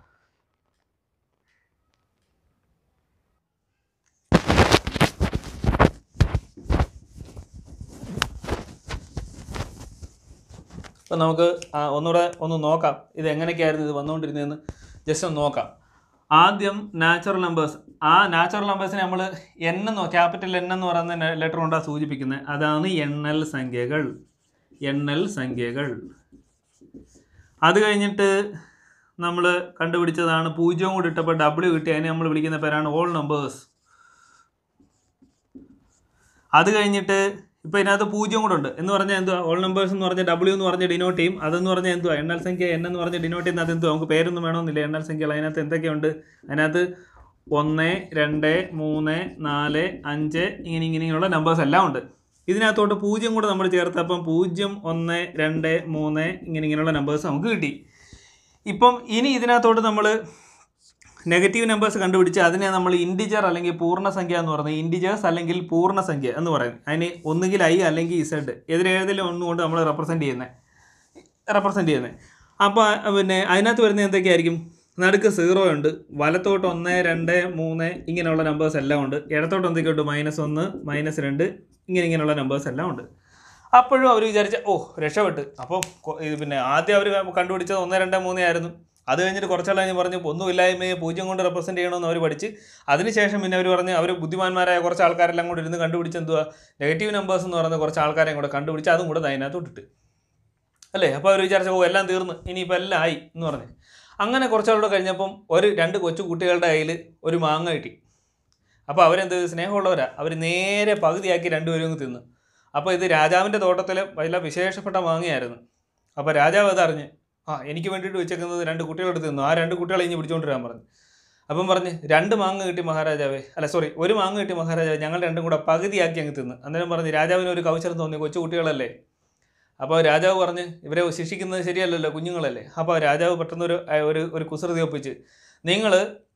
അപ്പോൾ നമുക്ക് ആ, ഒന്നുകൂടെ ഒന്ന് നോക്കാം ഇത് എങ്ങനെയൊക്കെയായിരുന്നു ഇത് വന്നുകൊണ്ടിരുന്നതെന്ന് ജസ്റ്റ് ഒന്ന് നോക്കാം ആദ്യം നാച്ചുറൽ നമ്പേഴ്സ് ആ നാച്ചുറൽ നമ്പേഴ്സിനെ നമ്മൾ എൻ എന്നോ ക്യാപിറ്റൽ എൻ എന്ന് പറയുന്ന ലെറ്റർ കൊണ്ടാണ് സൂചിപ്പിക്കുന്നത് അതാണ് എണ്ണൽ സംഖ്യകൾ എണ്ണൽ സംഖ്യകൾ അത് കഴിഞ്ഞിട്ട് നമ്മൾ കണ്ടുപിടിച്ചതാണ് പൂജ്യവും കൂടി ഇട്ടപ്പോൾ ഡബ്ല്യു കിട്ടി അതിനെ നമ്മൾ വിളിക്കുന്ന പേരാണ് ഓൾ നമ്പേഴ്സ് അത് കഴിഞ്ഞിട്ട് ഇപ്പോൾ ഇതിനകത്ത് പൂജ്യം കൂടെ ഉണ്ട് എന്ന് പറഞ്ഞാൽ എന്തുവാ ഓൾ നമ്പേഴ്സ് എന്ന് പറഞ്ഞാൽ ഡബ്ല്യു എന്ന് പറഞ്ഞ് ഡിനോട്ട് ചെയ്യും അതെന്ന് പറഞ്ഞാൽ എന്തുവാ എണ്ണൽ സംഖ്യ എൻ എന്ന് പറഞ്ഞ് ഡിനോട്ട് ചെയ്യുന്നത് അതെന്തുവാ നമുക്ക് പേരൊന്നും വേണമെന്നില്ല എണ്ണൽ സംഖ്യകൾ അതിനകത്ത് എന്തൊക്കെയുണ്ട് അതിനകത്ത് ഒന്ന് രണ്ട് മൂന്ന് നാല് അഞ്ച് ഇങ്ങനെ ഇങ്ങനെ ഇങ്ങനെയുള്ള നമ്പേഴ്സ് എല്ലാം ഉണ്ട് ഇതിനകത്തോട്ട് പൂജ്യം കൂടെ നമ്മൾ ചേർത്തപ്പം പൂജ്യം ഒന്ന് രണ്ട് മൂന്ന് ഇങ്ങനെ ഇങ്ങനെയുള്ള നമ്പേഴ്സ് നമുക്ക് കിട്ടി ഇപ്പം ഇനി ഇതിനകത്തോട്ട് നമ്മൾ നെഗറ്റീവ് നമ്പേഴ്സ് കണ്ടുപിടിച്ച് അതിനെ നമ്മൾ ഇൻഡിജർ അല്ലെങ്കിൽ പൂർണ്ണസംഖ്യ എന്ന് പറയുന്നത് ഇൻഡിജേഴ്സ് അല്ലെങ്കിൽ പൂർണ്ണസംഖ്യ എന്ന് പറയും അതിന് ഒന്നുകിൽ ഐ അല്ലെങ്കിൽ ഇസഡ് ഇതിലേതെങ്കിലും ഒന്നുകൊണ്ട് നമ്മൾ റെപ്രസെൻറ്റ് ചെയ്യുന്നത് റെപ്രസെൻറ്റ് ചെയ്യുന്നത് അപ്പോൾ പിന്നെ അതിനകത്ത് വരുന്നത് എന്തൊക്കെയായിരിക്കും നടുക്ക് സീറോ ഉണ്ട് വലത്തോട്ട് ഒന്ന് രണ്ട് മൂന്ന് ഇങ്ങനെയുള്ള നമ്പേഴ്സ് എല്ലാം ഉണ്ട് ഇടത്തോട്ട് എന്തൊക്കെയുണ്ട് മൈനസ് ഒന്ന് മൈനസ് രണ്ട് ഇങ്ങനെ ഇങ്ങനെയുള്ള നമ്പേഴ്സ് എല്ലാം ഉണ്ട് അപ്പോഴും അവർ വിചാരിച്ച ഓ രക്ഷപ്പെട്ട് അപ്പോൾ കൊ- ഇത് പിന്നെ ആദ്യം അവർ കണ്ടുപിടിച്ചത് ഒന്ന് രണ്ട് മൂന്ന് ആയിരുന്നു അത് കഴിഞ്ഞിട്ട് കുറച്ചാൾ കഴിഞ്ഞ് പറഞ്ഞു ഒന്നുമില്ലായ്മയെ പൂജ്യം കൊണ്ട് റെപ്രസെൻറ്റ് ചെയ്യണമെന്ന് അവർ പഠിച്ച് അതിനുശേഷം പിന്നെ അവർ പറഞ്ഞ് അവർ ബുദ്ധിമാന്മാരായ കുറച്ച് ആൾക്കാരെല്ലാം കൂടി ഇരുന്ന് കണ്ടുപിടിച്ച് എന്തുവാ നെഗറ്റീവ് നമ്പേഴ്സ് എന്ന് പറയുന്ന കുറച്ച് ആൾക്കാരെയും കൂടെ കണ്ടുപിടിച്ച് അതും കൂടെ അതിനകത്ത് ഇട്ടിട്ട് അല്ലേ അപ്പോൾ അവർ വിചാരിച്ച ഓ എല്ലാം തീർന്ന് ഇനിയിപ്പോൾ എല്ലാം ആയി എന്ന് പറഞ്ഞ് അങ്ങനെ കുറച്ചാളൂടെ കഴിഞ്ഞപ്പം ഒരു രണ്ട് കൊച്ചു കുട്ടികളുടെ കയ്യിൽ ഒരു മാങ്ങ കിട്ടി അപ്പോൾ അവരെന്ത് ചെയ്തു? സ്നേഹമുള്ളവരാ അവർ നേരെ പകുതിയാക്കി രണ്ടുപേരും അങ്ങ് തിന്നു അപ്പോൾ ഇത് രാജാവിൻ്റെ തോട്ടത്തിലെ വല്ല വിശേഷപ്പെട്ട മാങ്ങയായിരുന്നു അപ്പോൾ രാജാവ് അതറിഞ്ഞ് ആ എനിക്ക് വേണ്ടിയിട്ട് വെച്ചേക്കുന്നത് രണ്ട് കുട്ടികളെടുത്ത് തിന്നു ആ രണ്ട് കുട്ടികളെ ഇനി പിടിച്ചുകൊണ്ട് വരാൻ പറഞ്ഞു അപ്പം പറഞ്ഞ് രണ്ട് മാങ്ങ കിട്ടി മഹാരാജാവേ അല്ല സോറി ഒരു മാങ്ങ കിട്ടി മഹാരാജാവേ ഞങ്ങൾ രണ്ടും കൂടെ പകുതിയാക്കി അങ്ങ് തിന്ന് അന്നേരം പറഞ്ഞ് രാജാവിന് ഒരു കൗശലം തോന്നി കൊച്ചു കുട്ടികളല്ലേ അപ്പോൾ രാജാവ് പറഞ്ഞ് ഇവരെ ശിക്ഷിക്കുന്നത് ശരിയല്ലല്ലോ കുഞ്ഞുങ്ങളല്ലേ അപ്പോൾ രാജാവ് പെട്ടെന്ന് ഒരു ഒരു ഒരു കുസൃതി ഒപ്പിച്ച് നിങ്ങൾ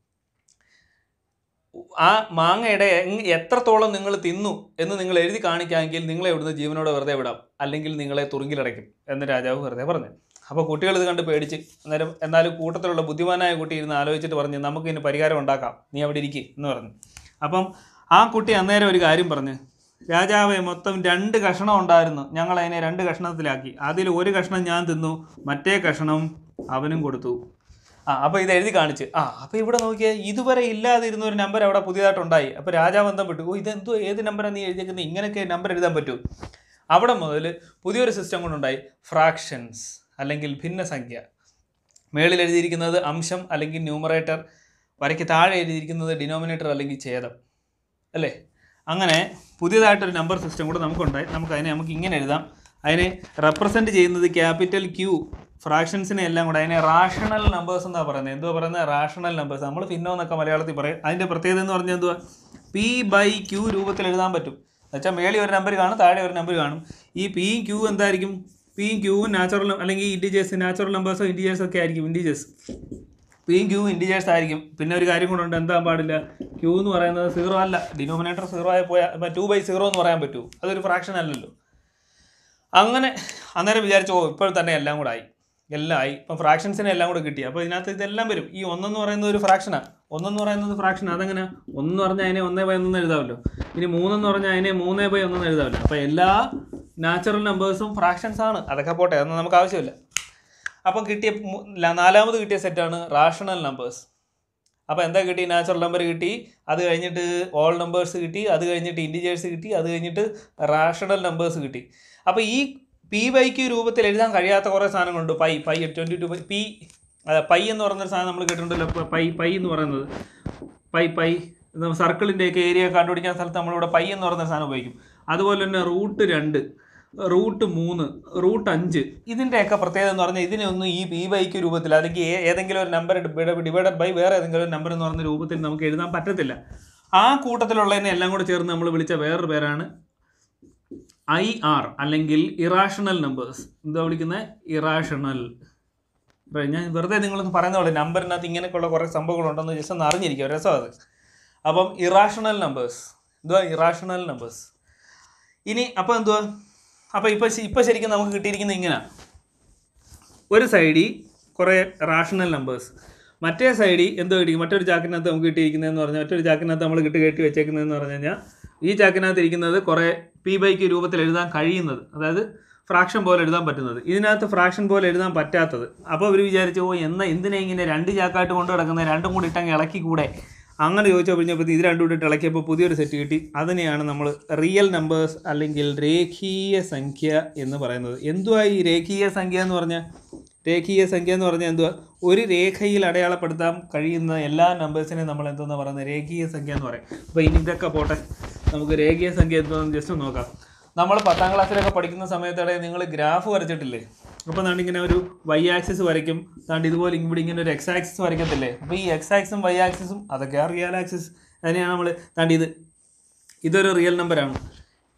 ആ മാങ്ങയുടെ എങ് എത്രത്തോളം നിങ്ങൾ തിന്നു എന്ന് നിങ്ങൾ എഴുതി കാണിക്കാമെങ്കിൽ നിങ്ങളെ ഇവിടുന്ന് ജീവനോടെ വെറുതെ വിടാം അല്ലെങ്കിൽ നിങ്ങളെ തുറുങ്കിലടയ്ക്കും എന്ന് രാജാവ് വെറുതെ പറഞ്ഞു അപ്പോൾ കുട്ടികൾ ഇത് കണ്ട് പേടിച്ച് അന്നേരം എന്നാലും കൂട്ടത്തിലുള്ള ബുദ്ധിമാനായ കുട്ടി ഇരുന്ന് ആലോചിച്ചിട്ട് പറഞ്ഞു നമുക്ക് ഇതിന് പരിഹാരം ഉണ്ടാക്കാം നീ അവിടെ ഇരിക്കുക എന്ന് പറഞ്ഞു അപ്പം ആ കുട്ടി അന്നേരം ഒരു കാര്യം പറഞ്ഞു രാജാവെ മൊത്തം രണ്ട് കഷണം ഉണ്ടായിരുന്നു ഞങ്ങൾ അതിനെ രണ്ട് കഷണത്തിലാക്കി അതിൽ ഒരു കഷണം ഞാൻ തിന്നു മറ്റേ കഷണം അവനും കൊടുത്തു ആ അപ്പോൾ ഇത് എഴുതി കാണിച്ച് ആ അപ്പോൾ ഇവിടെ നോക്കിയാൽ ഇതുവരെ ഇല്ലാതിരുന്ന ഒരു നമ്പർ അവിടെ പുതിയതായിട്ടുണ്ടായി അപ്പോൾ രാജാവ് ബന്ധപ്പെട്ടു ഓ ഇതെന്തോ ഏത് നമ്പറാണ് നീ എഴുതിയേക്കുന്നത് ഇങ്ങനെയൊക്കെ നമ്പർ എഴുതാൻ പറ്റൂ അവിടെ മുതൽ പുതിയൊരു സിസ്റ്റം കൊണ്ടുണ്ടായി ഫ്രാക്ഷൻസ് അല്ലെങ്കിൽ ഭിന്നസംഖ്യ മേളിൽ എഴുതിയിരിക്കുന്നത് അംശം അല്ലെങ്കിൽ ന്യൂമറേറ്റർ വരയ്ക്ക് താഴെ എഴുതിയിരിക്കുന്നത് ഡിനോമിനേറ്റർ അല്ലെങ്കിൽ ഛേദം അല്ലേ അങ്ങനെ പുതിയതായിട്ടൊരു നമ്പർ സിസ്റ്റം കൂടെ നമുക്കുണ്ടായി നമുക്ക് അതിനെ നമുക്ക് ഇങ്ങനെ എഴുതാം അതിനെ റെപ്രസെൻറ്റ് ചെയ്യുന്നത് ക്യാപിറ്റൽ ക്യൂ ഫ്രാക്ഷൻസിനെ എല്ലാം കൂടെ അതിനെ റാഷണൽ നമ്പേഴ്സ് എന്നാണ് പറയുന്നത് എന്തുവാ പറയുന്നത് റാഷണൽ നമ്പേഴ്സ് നമ്മൾ പിന്നോ എന്നൊക്കെ മലയാളത്തിൽ പറയും അതിൻ്റെ പ്രത്യേകത എന്ന് പറഞ്ഞാൽ എന്തുവാ പി ബൈ ക്യൂ രൂപത്തിൽ എഴുതാൻ പറ്റും എന്നുവെച്ചാൽ മേളിൽ ഒരു നമ്പർ കാണും താഴെ ഒരു നമ്പർ കാണും ഈ പിയും ക്യൂ എന്തായിരിക്കും പിയും ക്യൂവും നാച്ചുറൽ അല്ലെങ്കിൽ ഇൻഡിജേഴ്സ് നാച്ചുറൽ നമ്പേഴ്സോ ഇൻഡിജേഴ്സ് ഒക്കെ ആയിരിക്കും ഇൻഡിജേഴ്സ് പിയും ക്യൂ ഇൻഡിജേഴ്സ് ആയിരിക്കും പിന്നെ ഒരു കാര്യം കൊണ്ടുണ്ട് എന്താ പാടില്ല ക്യൂ എന്ന് പറയുന്നത് സീറോ അല്ല ഡിനോമിനേറ്റർ സീറോ ആയി പോയാൽ ടു ബൈ സീറോ എന്ന് പറയാൻ പറ്റൂ അതൊരു ഫ്രാക്ഷൻ അല്ലല്ലോ അങ്ങനെ അന്നേരം വിചാരിച്ചു ഓ ഇപ്പോൾ തന്നെ എല്ലാം കൂടെ ആയി എല്ലാം ആയി ഇപ്പം ഫ്രാക്ഷൻസിനെ എല്ലാം കൂടെ കിട്ടി അപ്പോൾ ഇതിനകത്ത് ഇതെല്ലാം വരും ഈ ഒന്നെന്ന് പറയുന്നത് ഒരു ഫ്രാക്ഷനാണ് ഒന്നെന്ന് പറയുന്നത് ഫ്രാക്ഷൻ അതെങ്ങനെ ഒന്നെന്ന് പറഞ്ഞാൽ അതിനെ ഒന്നേ ബൈ ഒന്നെന്ന് എഴുതാമല്ലോ ഇനി മൂന്നെന്ന് പറഞ്ഞാൽ അതിനെ മൂന്നേ ബൈ ഒന്നെന്ന് എഴുതാമല്ലോ അപ്പോൾ എല്ലാ നാച്ചുറൽ നമ്പേഴ്സും ഫ്രാക്ഷൻസ് ആണ് അതൊക്കെ പോട്ടെ അതൊന്നും നമുക്ക് ആവശ്യമില്ല അപ്പം കിട്ടിയ മു- ല- നാലാമത് കിട്ടിയ സെറ്റാണ് റാഷണൽ നമ്പേഴ്സ് അപ്പോൾ എന്താ കിട്ടി നാച്ചുറൽ നമ്പർ കിട്ടി അത് കഴിഞ്ഞിട്ട് ഓൾ നമ്പേഴ്സ് കിട്ടി അത് കഴിഞ്ഞിട്ട് ഇൻഡിജേഴ്സ് കിട്ടി അത് കഴിഞ്ഞിട്ട് റാഷണൽ നമ്പേഴ്സ് കിട്ടി അപ്പോൾ ഈ പി ബൈക്ക് രൂപത്തിൽ എഴുതാൻ കഴിയാത്ത കുറേ സാധനങ്ങളുണ്ട് pi pi twenty two P അതെ പൈ എന്ന് പറയുന്നൊരു സാധനം നമ്മൾ കേട്ടിട്ടുണ്ടല്ലോ പ- പൈ പൈ എന്ന് പറയുന്നത് പൈ പൈ സർക്കിളിൻ്റെയൊക്കെ ഏരിയ കണ്ടുപിടിക്കാൻ സ്ഥലത്ത് നമ്മളിവിടെ പൈ എന്ന് പറയുന്ന സാധനം ഉപയോഗിക്കും അതുപോലെ തന്നെ റൂട്ട് രണ്ട് റൂട്ട് മൂന്ന് റൂട്ട് അഞ്ച് ഇതിൻ്റെയൊക്കെ പ്രത്യേകത എന്ന് പറഞ്ഞാൽ ഇതിനൊന്നും ഈ പി ബൈക്ക് രൂപത്തിൽ അല്ലെങ്കിൽ ഏ- ഏതെങ്കിലും ഒരു നമ്പർ ഡിവൈഡഡ് ബൈ വേറെ ഏതെങ്കിലും ഒരു നമ്പർ എന്ന് പറയുന്ന രൂപത്തിൽ നമുക്ക് എഴുതാൻ പറ്റത്തില്ല ആ കൂട്ടത്തിലുള്ളതിനെ എല്ലാം കൂടെ ചേർന്ന് നമ്മൾ വിളിച്ച വേറൊരു പേരാണ് ഐ ആർ അല്ലെങ്കിൽ ഇറാഷണൽ നമ്പേഴ്സ് എന്താ വിളിക്കുന്നത് ഇറാഷണൽ ഞാൻ വെറുതെ നിങ്ങളൊന്ന് പറയുന്ന പോലെ നമ്പറിനകത്ത് ഇങ്ങനെയൊക്കെയുള്ള കുറേ സംഭവങ്ങളുണ്ടെന്ന് ജസ്റ്റ് ഒന്ന് അറിഞ്ഞിരിക്കുക രസം അത് അപ്പം ഇറാഷണൽ നമ്പേഴ്സ് എന്തുവാ ഇറാഷണൽ നമ്പേഴ്സ് ഇനി അപ്പോൾ എന്തുവാ അപ്പോൾ ഇപ്പോൾ ഇപ്പോൾ ശരിക്കും നമുക്ക് കിട്ടിയിരിക്കുന്നത് ഇങ്ങനെ ഒരു സൈഡിൽ കുറേ റാഷണൽ നമ്പേഴ്സ് മറ്റേ സൈഡിൽ എന്തോ കിട്ടിക്കും മറ്റൊരു ചാക്കിനകത്ത് നമുക്ക് കിട്ടിയിരിക്കുന്നതെന്ന് പറഞ്ഞാൽ മറ്റൊരു ചാക്കിനകത്ത് നമ്മൾ കിട്ടി കെട്ടി വെച്ചേക്കുന്നതെന്ന് പറഞ്ഞു കഴിഞ്ഞാൽ ഈ ചാക്കിനകത്ത് ഇരിക്കുന്നത് കുറേ പി ബൈക്ക് രൂപത്തിൽ എഴുതാൻ കഴിയുന്നത് അതായത് ഫ്രാക്ഷൻ പോലെ എഴുതാൻ പറ്റുന്നത് ഇതിനകത്ത് ഫ്രാക്ഷൻ പോലെ എഴുതാൻ പറ്റാത്തത് അപ്പോൾ അവർ വിചാരിച്ചു ഓ എന്നാ എന്തിനാ ഇങ്ങനെ രണ്ട് ചാക്കായിട്ട് കൊണ്ട് കിടക്കുന്നത് രണ്ടും കൂടി ഇട്ടങ്ങ് ഇളക്കി കൂടെ അങ്ങനെ ചോദിച്ചു കഴിഞ്ഞപ്പോൾ ഇത് രണ്ടും കൂടി ഇളക്കിയപ്പോൾ പുതിയൊരു സെറ്റ് കിട്ടി അതിനെയാണ് നമ്മൾ റിയൽ നമ്പേഴ്സ് അല്ലെങ്കിൽ രേഖീയ സംഖ്യ എന്ന് പറയുന്നത് എന്തുവാ ഈ രേഖീയ സംഖ്യ എന്ന് പറഞ്ഞാൽ രേഖീയ സംഖ്യ എന്ന് പറഞ്ഞാൽ എന്തുവാ ഒരു രേഖയിൽ അടയാളപ്പെടുത്താൻ കഴിയുന്ന എല്ലാ നമ്പേഴ്സിനെയും നമ്മൾ എന്തോന്നാ പറയുന്നത് രേഖീയ സംഖ്യ എന്ന് പറയും അപ്പോൾ ഇനി ഇതൊക്കെ പോട്ടെ നമുക്ക് രേഖീയ സംഖ്യ എന്തോന്ന് ജസ്റ്റ് ഒന്ന് നോക്കാം നമ്മൾ പത്താം ക്ലാസ്സിലൊക്കെ പഠിക്കുന്ന സമയത്തോടെ നിങ്ങൾ ഗ്രാഫ് വരച്ചിട്ടില്ലേ അപ്പോൾ നാണ്ട് ഇങ്ങനെ ഒരു വൈ ആക്സിസ് വരയ്ക്കും താണ്ട് ഇതുപോലെ ഇവിടെ ഇങ്ങനെ ഒരു എക്സ് ആക്സിസ് വരയ്ക്കത്തില്ലേ അപ്പോൾ ഈ എക്സ് ആക്സും വൈ ആക്സിസും അതൊക്കെ ആ റിയൽ ആക്സിസ് അതിനെയാണ് നമ്മൾ താണ്ട് ഇത് ഇതൊരു റിയൽ നമ്പറാണ്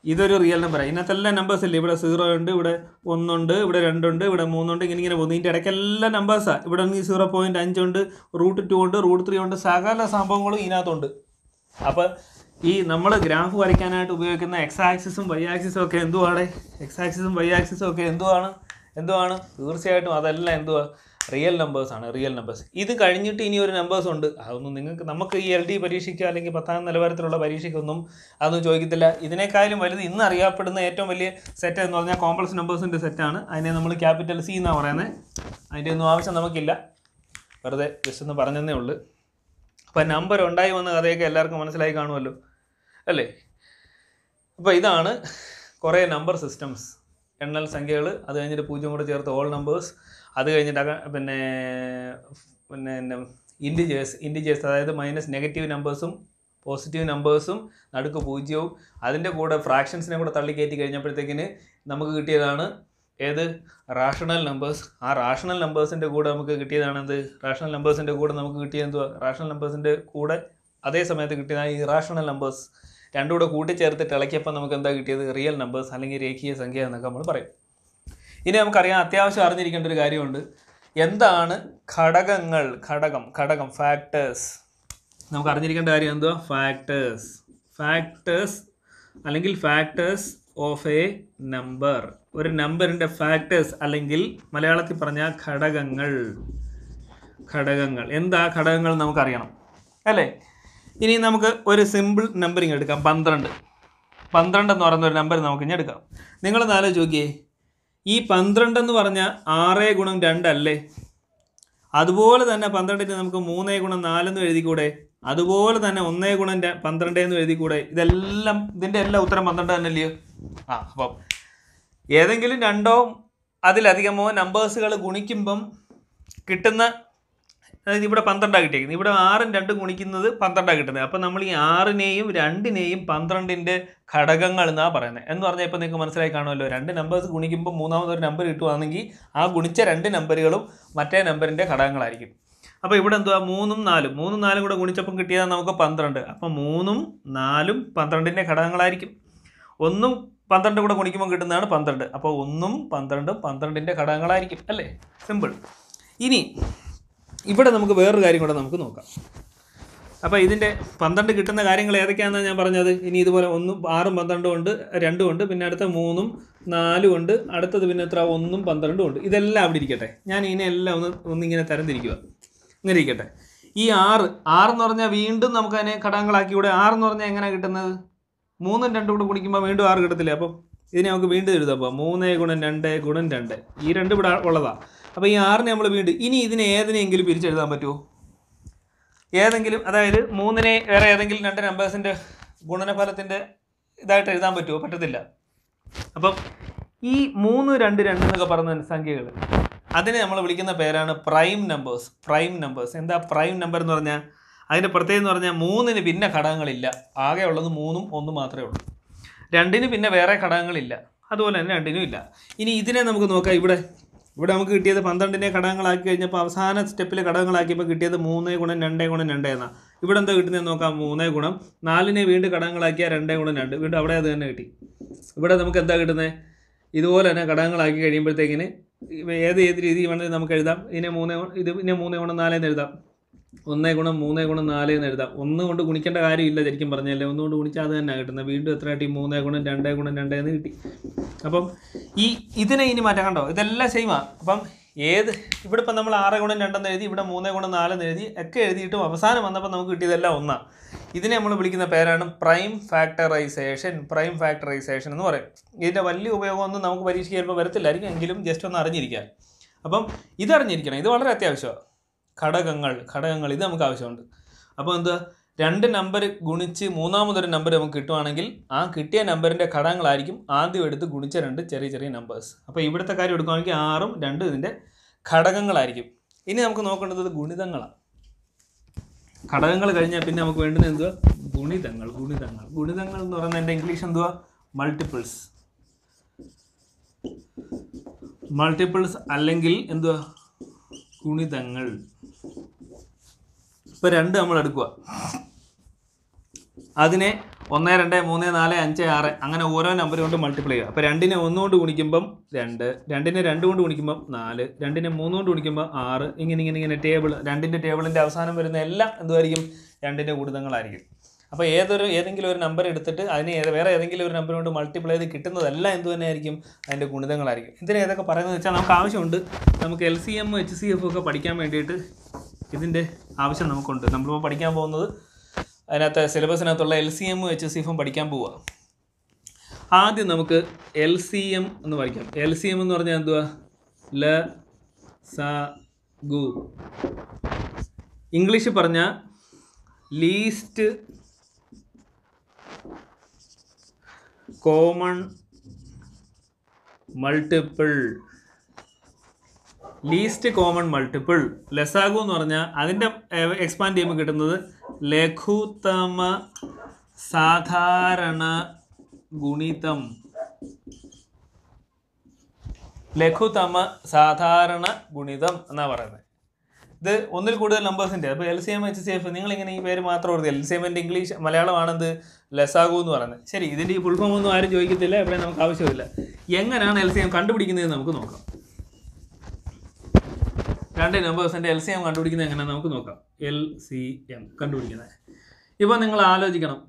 ഇതൊരു റിയൽ നമ്പറാണ് ഇതിനകത്തെല്ലാം നമ്പേഴ്സ് ഇല്ലേ ഇവിടെ സീറോ ഉണ്ട് ഇവിടെ ഒന്നുണ്ട് ഇവിടെ രണ്ടുണ്ട് ഇവിടെ മൂന്നുണ്ട് ഇങ്ങനെ ഇങ്ങനെ പോകുന്നു ഇതിൻ്റെ ഇടയ്ക്കെല്ലാം നമ്പേഴ്സാണ് ഇവിടെ ഈ സീറോ പോയിൻറ്റ് അഞ്ചുണ്ട് റൂട്ട് ടു ഉണ്ട് റൂട്ട് ത്രീ ഉണ്ട് സകല സംഭവങ്ങളും ഇതിനകത്തുണ്ട് അപ്പോൾ ഈ നമ്മൾ ഗ്രാഫ് വരയ്ക്കാനായിട്ട് ഉപയോഗിക്കുന്ന എക്സ് ആക്സിസും വൈ ആക്സിസും ഒക്കെ എന്തുവാണ് എക്സ് ആക്സിസും വൈ ആക്സിസും ഒക്കെ എന്തുവാണ് എന്തുവാണ് തീർച്ചയായിട്ടും അതെല്ലാം എന്തുവാ റിയൽ നമ്പേഴ്സ് ആണ് റിയൽ നമ്പേഴ്സ് ഇത് കഴിഞ്ഞിട്ട് ഇനി ഒരു നമ്പേഴ്സ് ഉണ്ട് അതൊന്നും നിങ്ങൾക്ക് നമുക്ക് ഈ എൽ ഡി പരീക്ഷയ്ക്ക് അല്ലെങ്കിൽ പത്താം നിലവാരത്തിലുള്ള പരീക്ഷയ്ക്കൊന്നും അതൊന്നും ചോദിക്കത്തില്ല ഇതിനേക്കാളും വലുത് ഇന്ന് അറിയപ്പെടുന്ന ഏറ്റവും വലിയ സെറ്റ് എന്ന് പറഞ്ഞാൽ കോംപ്ലക്സ് നമ്പേഴ്സിൻ്റെ സെറ്റാണ് അതിനെ നമ്മൾ ക്യാപിറ്റൽ സി എന്നാണ് പറയുന്നത് അതിൻ്റെ ഒന്നും ആവശ്യം നമുക്കില്ല വെറുതെ ജസ്റ്റ് ഒന്ന് പറഞ്ഞതേ ഉള്ളൂ അപ്പോൾ നമ്പർ ഉണ്ടായി വന്ന കഥയൊക്കെ എല്ലാവർക്കും മനസ്സിലായി കാണുമല്ലോ അല്ലേ അപ്പോൾ ഇതാണ് കുറേ നമ്പർ സിസ്റ്റംസ് എണ്ണൽ സംഖ്യകൾ അത് കഴിഞ്ഞിട്ട് പൂജ്യം കൂടെ ചേർത്ത് ഓൾ നമ്പേഴ്സ് അത് കഴിഞ്ഞിട്ട് അക- പിന്നെ പിന്നെ ഇൻഡിജേഴ്സ് ഇൻഡിജേഴ്സ് അതായത് മൈനസ് നെഗറ്റീവ് നമ്പേഴ്സും പോസിറ്റീവ് നമ്പേഴ്സും നടുക്ക് പൂജ്യവും അതിൻ്റെ കൂടെ ഫ്രാക്ഷൻസിനെ കൂടെ തള്ളിക്കയറ്റി കഴിഞ്ഞപ്പോഴത്തേക്കിന് നമുക്ക് കിട്ടിയതാണ് ഏത് റാഷണൽ നമ്പേഴ്സ് ആ റാഷണൽ നമ്പേഴ്സിൻ്റെ കൂടെ നമുക്ക് കിട്ടിയതാണ് എന്ത് റാഷണൽ നമ്പേഴ്സിൻ്റെ കൂടെ നമുക്ക് കിട്ടിയത് എന്തുവാ റാഷണൽ നമ്പേഴ്സിൻ്റെ കൂടെ അതേ സമയത്ത് കിട്ടിയതാണ് ഈ ഇറാഷണൽ നമ്പേഴ്സ് രണ്ടും കൂടെ കൂട്ടിച്ചേർത്തിട്ട് ഇളക്കിയപ്പോൾ നമുക്ക് എന്താ കിട്ടിയത് റിയൽ നമ്പേഴ്സ് അല്ലെങ്കിൽ രേഖീയ സംഖ്യ എന്നൊക്കെ നമ്മൾ പറയും ഇനി നമുക്കറിയാം അത്യാവശ്യം അറിഞ്ഞിരിക്കേണ്ട ഒരു കാര്യമുണ്ട് എന്താണ് ഘടകങ്ങൾ ഘടകം ഘടകം ഫാക്ടേഴ്സ് നമുക്ക് അറിഞ്ഞിരിക്കേണ്ട കാര്യം എന്തുവാ ഫാക്ടേഴ്സ് ഫാക്ടേഴ്സ് അല്ലെങ്കിൽ ഫാക്ടേഴ്സ് ഓഫ് എ നമ്പർ ഒരു നമ്പറിൻ്റെ ഫാക്ടേഴ്സ് അല്ലെങ്കിൽ മലയാളത്തിൽ പറഞ്ഞാൽ ഘടകങ്ങൾ ഘടകങ്ങൾ എന്താ ഘടകങ്ങൾ നമുക്കറിയണം അല്ലേ ഇനി നമുക്ക് ഒരു സിമ്പിൾ നമ്പറിങ് എടുക്കാം പന്ത്രണ്ട് പന്ത്രണ്ട് എന്ന് പറയുന്ന ഒരു നമ്പർ നമുക്ക് ഇനി എടുക്കാം നിങ്ങളൊന്ന് ആലോചിച്ച് നോക്കിയേ ഈ പന്ത്രണ്ട് എന്ന് പറഞ്ഞാൽ ആറ് ഗുണം രണ്ടല്ലേ അതുപോലെ തന്നെ പന്ത്രണ്ടിന് നമുക്ക് മൂന്നേ ഗുണം നാലെന്ന് എഴുതിക്കൂടെ അതുപോലെ തന്നെ ഒന്നേ ഗുണം ര- പന്ത്രണ്ട് എന്ന് എഴുതിക്കൂടെ ഇതെല്ലാം ഇതിൻ്റെ എല്ലാം ഉത്തരം പന്ത്രണ്ട് തന്നെയല്ലയോ ആ അപ്പം ഏതെങ്കിലും രണ്ടോ അതിലധികമോ നമ്പേഴ്സുകൾ ഗുണിക്കുമ്പം കിട്ടുന്ന അതായത് ഇവിടെ പന്ത്രണ്ടാണ് കിട്ടിയിരിക്കുന്നത് ഇവിടെ ആറും രണ്ടും ഗുണിക്കുന്നത് പന്ത്രണ്ടാണ് കിട്ടുന്നത് അപ്പം നമ്മൾ ഈ ആറിനെയും രണ്ടിനെയും പന്ത്രണ്ടിൻ്റെ ഘടകങ്ങൾ എന്നാണ് പറയുന്നത് എന്ന് പറഞ്ഞാൽ ഇപ്പോൾ നിങ്ങൾക്ക് മനസ്സിലായി കാണുമല്ലോ രണ്ട് നമ്പേഴ്സ് ഗുണിക്കുമ്പോൾ മൂന്നാമതൊരു നമ്പർ കിട്ടുവാണെങ്കിൽ ആ ഗുണിച്ച രണ്ട് നമ്പറുകളും മറ്റേ നമ്പറിൻ്റെ ഘടകങ്ങളായിരിക്കും അപ്പോൾ ഇവിടെ എന്തുവാ മൂന്നും നാലും മൂന്നും നാലും കൂടെ ഗുണിച്ചപ്പം കിട്ടിയത് നമുക്ക് പന്ത്രണ്ട് അപ്പം മൂന്നും നാലും പന്ത്രണ്ടിൻ്റെ ഘടകങ്ങളായിരിക്കും ഒന്നും പന്ത്രണ്ട് കൂടെ ഗുണിക്കുമ്പോൾ കിട്ടുന്നതാണ് പന്ത്രണ്ട് അപ്പോൾ ഒന്നും പന്ത്രണ്ടും പന്ത്രണ്ടിൻ്റെ ഘടകങ്ങളായിരിക്കും അല്ലേ സിമ്പിൾ ഇനി ഇവിടെ നമുക്ക് വേറൊരു കാര്യം കൂടെ നമുക്ക് നോക്കാം അപ്പോൾ ഇതിൻ്റെ പന്ത്രണ്ട് കിട്ടുന്ന കാര്യങ്ങൾ ഏതൊക്കെയാണെന്നാണ് ഞാൻ പറഞ്ഞത് ഇനി ഇതുപോലെ ഒന്നും ആറും പന്ത്രണ്ടും ഉണ്ട് രണ്ടും ഉണ്ട് പിന്നെ അടുത്ത മൂന്നും നാലും ഉണ്ട് അടുത്തത് പിന്നെ എത്ര ഒന്നും പന്ത്രണ്ടും ഉണ്ട് ഇതെല്ലാം അവിടെ ഇരിക്കട്ടെ ഞാൻ ഇതിനെ എല്ലാം ഒന്ന് ഒന്നിങ്ങനെ തരംതിരിക്കുക ഇങ്ങനെ ഇരിക്കട്ടെ ഈ ആറ് ആറെന്ന് പറഞ്ഞാൽ വീണ്ടും നമുക്ക് അതിനെ ഘടകങ്ങളാക്കി ഇവിടെ ആറെന്ന് പറഞ്ഞാൽ എങ്ങനെയാണ് കിട്ടുന്നത് മൂന്നും രണ്ടും കൂടെ കുടിക്കുമ്പോൾ വീണ്ടും ആറ് കിട്ടത്തില്ലേ അപ്പം ഇതിനെ നമുക്ക് വീണ്ടും എഴുതാം അപ്പോൾ മൂന്ന് ഗുണം രണ്ട് ഗുണം രണ്ട് ഈ രണ്ട് ഇവിടെ ഉള്ളതാണ് അപ്പോൾ ഈ ആറിനെ നമ്മൾ വീണ്ടും ഇനി ഇതിനെ ഏതിനെങ്കിലും പിരിച്ചെഴുതാൻ പറ്റുമോ ഏതെങ്കിലും അതായത് മൂന്നിനെ വേറെ ഏതെങ്കിലും രണ്ട് നമ്പേഴ്സിൻ്റെ ഗുണനഫലത്തിൻ്റെ ഇതായിട്ട് എഴുതാൻ പറ്റുമോ പറ്റത്തില്ല അപ്പം ഈ മൂന്ന് രണ്ട് രണ്ട് എന്നൊക്കെ പറഞ്ഞ സംഖ്യകൾ അതിനെ നമ്മൾ വിളിക്കുന്ന പേരാണ് പ്രൈം നമ്പേഴ്സ് പ്രൈം നമ്പേഴ്സ് എന്താ പ്രൈം നമ്പർ എന്ന് പറഞ്ഞാൽ അതിൻ്റെ പ്രത്യേകം എന്ന് പറഞ്ഞാൽ മൂന്നിന് പിന്നെ ഘടകങ്ങളില്ല ആകെ ഉള്ളത് മൂന്നും ഒന്നും മാത്രമേ ഉള്ളൂ രണ്ടിന് പിന്നെ വേറെ ഘടകങ്ങളില്ല അതുപോലെ തന്നെ രണ്ടിനും ഇല്ല ഇനി ഇതിനെ നമുക്ക് നോക്കാം ഇവിടെ ഇവിടെ നമുക്ക് കിട്ടിയത് പന്ത്രണ്ടിനെ ഘടകങ്ങളാക്കി കഴിഞ്ഞപ്പോൾ അവസാന സ്റ്റെപ്പിൽ ഘടകങ്ങളാക്കിയപ്പോൾ കിട്ടിയത് മൂന്ന് ഗുണം രണ്ടേ ഗുണം രണ്ട് എന്നാണ് ഇവിടെ എന്താ കിട്ടുന്നതെന്ന് നോക്കാം മൂന്ന് ഗുണം നാലിനെ വീണ്ടും ഘടകങ്ങളാക്കിയാൽ രണ്ടേ ഗുണം രണ്ട് വീണ്ടും അവിടെ അത് തന്നെ കിട്ടി ഇവിടെ നമുക്ക് എന്താ കിട്ടുന്നത് ഇതുപോലെ തന്നെ ഘടകങ്ങളാക്കി കഴിയുമ്പോഴത്തേക്കിന് ഇവ ഏത് ഏത് രീതി വേണമെങ്കിലും നമുക്ക് എഴുതാം ഇതിനെ മൂന്ന് ഗുണം- ഇത് പിന്നെ മൂന്ന് ഗുണം നാലെന്ന് എഴുതാം ഒന്നേ ഗുണം മൂന്നേ ഗുണം നാല് എന്ന് എഴുതാം ഒന്ന് കൊണ്ട് ഗുണിക്കേണ്ട കാര്യമില്ല ശരിക്കും പറഞ്ഞല്ലേ ഒന്ന് കൊണ്ട് ഗുണിച്ചാൽ അത് തന്നെ കിട്ടുന്നത് വീണ്ടും എത്ര കിട്ടി മൂന്നേ ഗുണം രണ്ടേ ഗുണം രണ്ടേ എന്ന് കിട്ടി അപ്പം ഈ ഇതിനെ ഇനി മാറ്റാൻ കണ്ടോ ഇതെല്ലാം സെയിമാ അപ്പം ഏത് ഇവിടെ ഇപ്പം നമ്മൾ ആറ് ഗുണം രണ്ടെന്ന് എഴുതി ഇവിടെ മൂന്നേ ഗുണം നാലെന്ന് എഴുതി ഒക്കെ എഴുതിയിട്ടും അവസാനം വന്നപ്പോൾ നമുക്ക് കിട്ടിയതെല്ലാം ഒന്നാണ് ഇതിനെ നമ്മൾ വിളിക്കുന്ന പേരാണ് പ്രൈം ഫാക്ടറൈസേഷൻ പ്രൈം ഫാക്ടറൈസേഷൻ എന്ന് പറയും ഇതിൻ്റെ വലിയ ഉപയോഗമൊന്നും നമുക്ക് പരീക്ഷയ്ക്ക് ചിലപ്പോൾ വരത്തില്ലായിരിക്കും എങ്കിലും ജസ്റ്റ് ഒന്ന് അറിഞ്ഞിരിക്കുക അപ്പം ഇതറിഞ്ഞിരിക്കണം ഇത് വളരെ അത്യാവശ്യമാണ് ഘടകങ്ങൾ ഘടകങ്ങൾ ഇത് നമുക്ക് ആവശ്യമുണ്ട് അപ്പോൾ എന്താ രണ്ട് നമ്പർ ഗുണിച്ച് മൂന്നാമതൊരു നമ്പർ നമുക്ക് കിട്ടുവാണെങ്കിൽ ആ കിട്ടിയ നമ്പറിൻ്റെ ഘടകങ്ങളായിരിക്കും ആദ്യം എടുത്ത് ഗുണിച്ച രണ്ട് ചെറിയ ചെറിയ നമ്പേഴ്സ് അപ്പോൾ ഇവിടുത്തെ കാര്യം എടുക്കുകയാണെങ്കിൽ ആറും രണ്ടും ഇതിൻ്റെ ഘടകങ്ങളായിരിക്കും ഇനി നമുക്ക് നോക്കേണ്ടത് ഗുണിതങ്ങളാണ് ഘടകങ്ങൾ കഴിഞ്ഞാൽ പിന്നെ നമുക്ക് വേണ്ടുന്നത് എന്തുവാ ഗുണിതങ്ങൾ ഗുണിതങ്ങൾ ഗുണിതങ്ങൾ എന്ന് പറയുന്നത് എൻ്റെ ഇംഗ്ലീഷ് എന്തുവാ മൾട്ടിപ്പിൾസ് മൾട്ടിപ്പിൾസ് അല്ലെങ്കിൽ എന്തുവാ ഗുണിതങ്ങൾ ഇപ്പോൾ രണ്ട് നമ്മൾ എടുക്കുക അതിനെ ഒന്ന് രണ്ട് മൂന്ന് നാല് അഞ്ച് ആറ് അങ്ങനെ ഓരോ നമ്പർ കൊണ്ട് മൾട്ടിപ്ലൈ ചെയ്യുക അപ്പോൾ രണ്ടിനെ ഒന്ന് കൊണ്ട് ഗുണിക്കുമ്പം രണ്ട് രണ്ടിനെ രണ്ട് കൊണ്ട് ഗുണിക്കുമ്പം നാല് രണ്ടിനെ മൂന്ന് കൊണ്ട് ഗുണിക്കുമ്പോൾ ആറ് ഇങ്ങനെ ഇങ്ങനെ ഇങ്ങനെ ടേബിൾ രണ്ടിൻ്റെ ടേബിളിൻ്റെ അവസാനം വരുന്ന എല്ലാം എന്തുമായിരിക്കും രണ്ടിൻ്റെ ഗുണിതങ്ങളായിരിക്കും അപ്പോൾ ഏതൊരു ഏതെങ്കിലും ഒരു നമ്പർ എടുത്തിട്ട് അതിനെ ഏത് വേറെ ഏതെങ്കിലും ഒരു നമ്പർ കൊണ്ട് മൾട്ടിപ്ലൈ ചെയ്ത് കിട്ടുന്നതെല്ലാം എന്ത് തന്നെയായിരിക്കും അതിൻ്റെ ഗുണിതങ്ങളായിരിക്കും ഇതിന് ഏതൊക്കെ പറയുന്നത് വെച്ചാൽ നമുക്ക് ആവശ്യമുണ്ട് നമുക്ക് L C M H C F ഒക്കെ പഠിക്കാൻ വേണ്ടിയിട്ട് ഇതിൻ്റെ ആവശ്യം നമുക്കുണ്ട് നമ്മളിപ്പോൾ പഠിക്കാൻ പോകുന്നത് അതിനകത്ത് സിലബസിനകത്തുള്ള എൽ സി എമ്മും എച്ച് സി എഫും പഠിക്കാൻ പോവുക ആദ്യം നമുക്ക് എൽ സി എം എന്ന് പഠിക്കാം എൽ സി എം എന്ന് പറഞ്ഞാൽ എന്തുവാ ല സ ഗു ഇംഗ്ലീഷ് പറഞ്ഞാൽ least common multiple least common multiple ലസാഗു എന്ന് പറഞ്ഞാൽ അതിൻ്റെ എക്സ്പാൻഡ് ചെയ്യുമ്പോൾ കിട്ടുന്നത് ലഘുത്തമ സാധാരണ ഗുണിതം ലഘുതമ സാധാരണ ഗുണിതം എന്നാ പറയുന്നത് ഇത് ഒന്നിൽ കൂടുതൽ നമ്പേഴ്സിൻ്റെ അപ്പോൾ L C M H C F നിങ്ങൾ ഇങ്ങനെ ഈ പേര് മാത്രം ഓർത്തി എൽ സി എമ്മിൻ്റെ ഇംഗ്ലീഷ് മലയാളമാണെന്ത് ലസാഗു എന്ന് പറയുന്നത് ശരി ഇതിൻ്റെ ഈ ഫുൾ ഫോം ഒന്നും ആരും ചോദിക്കത്തില്ല ഇവിടെ നമുക്ക് ആവശ്യമില്ല എങ്ങനെയാണ് എൽ സി എം കണ്ടുപിടിക്കുന്നത് നമുക്ക് നോക്കാം രണ്ട് നമ്പേഴ്സിൻ്റെ എൽ സി എം കണ്ടുപിടിക്കുന്നത് എങ്ങനെയാണെന്ന് നമുക്ക് നോക്കാം എൽ സി എം കണ്ടുപിടിക്കുന്നത് ഇപ്പോൾ നിങ്ങൾ ആലോചിക്കണം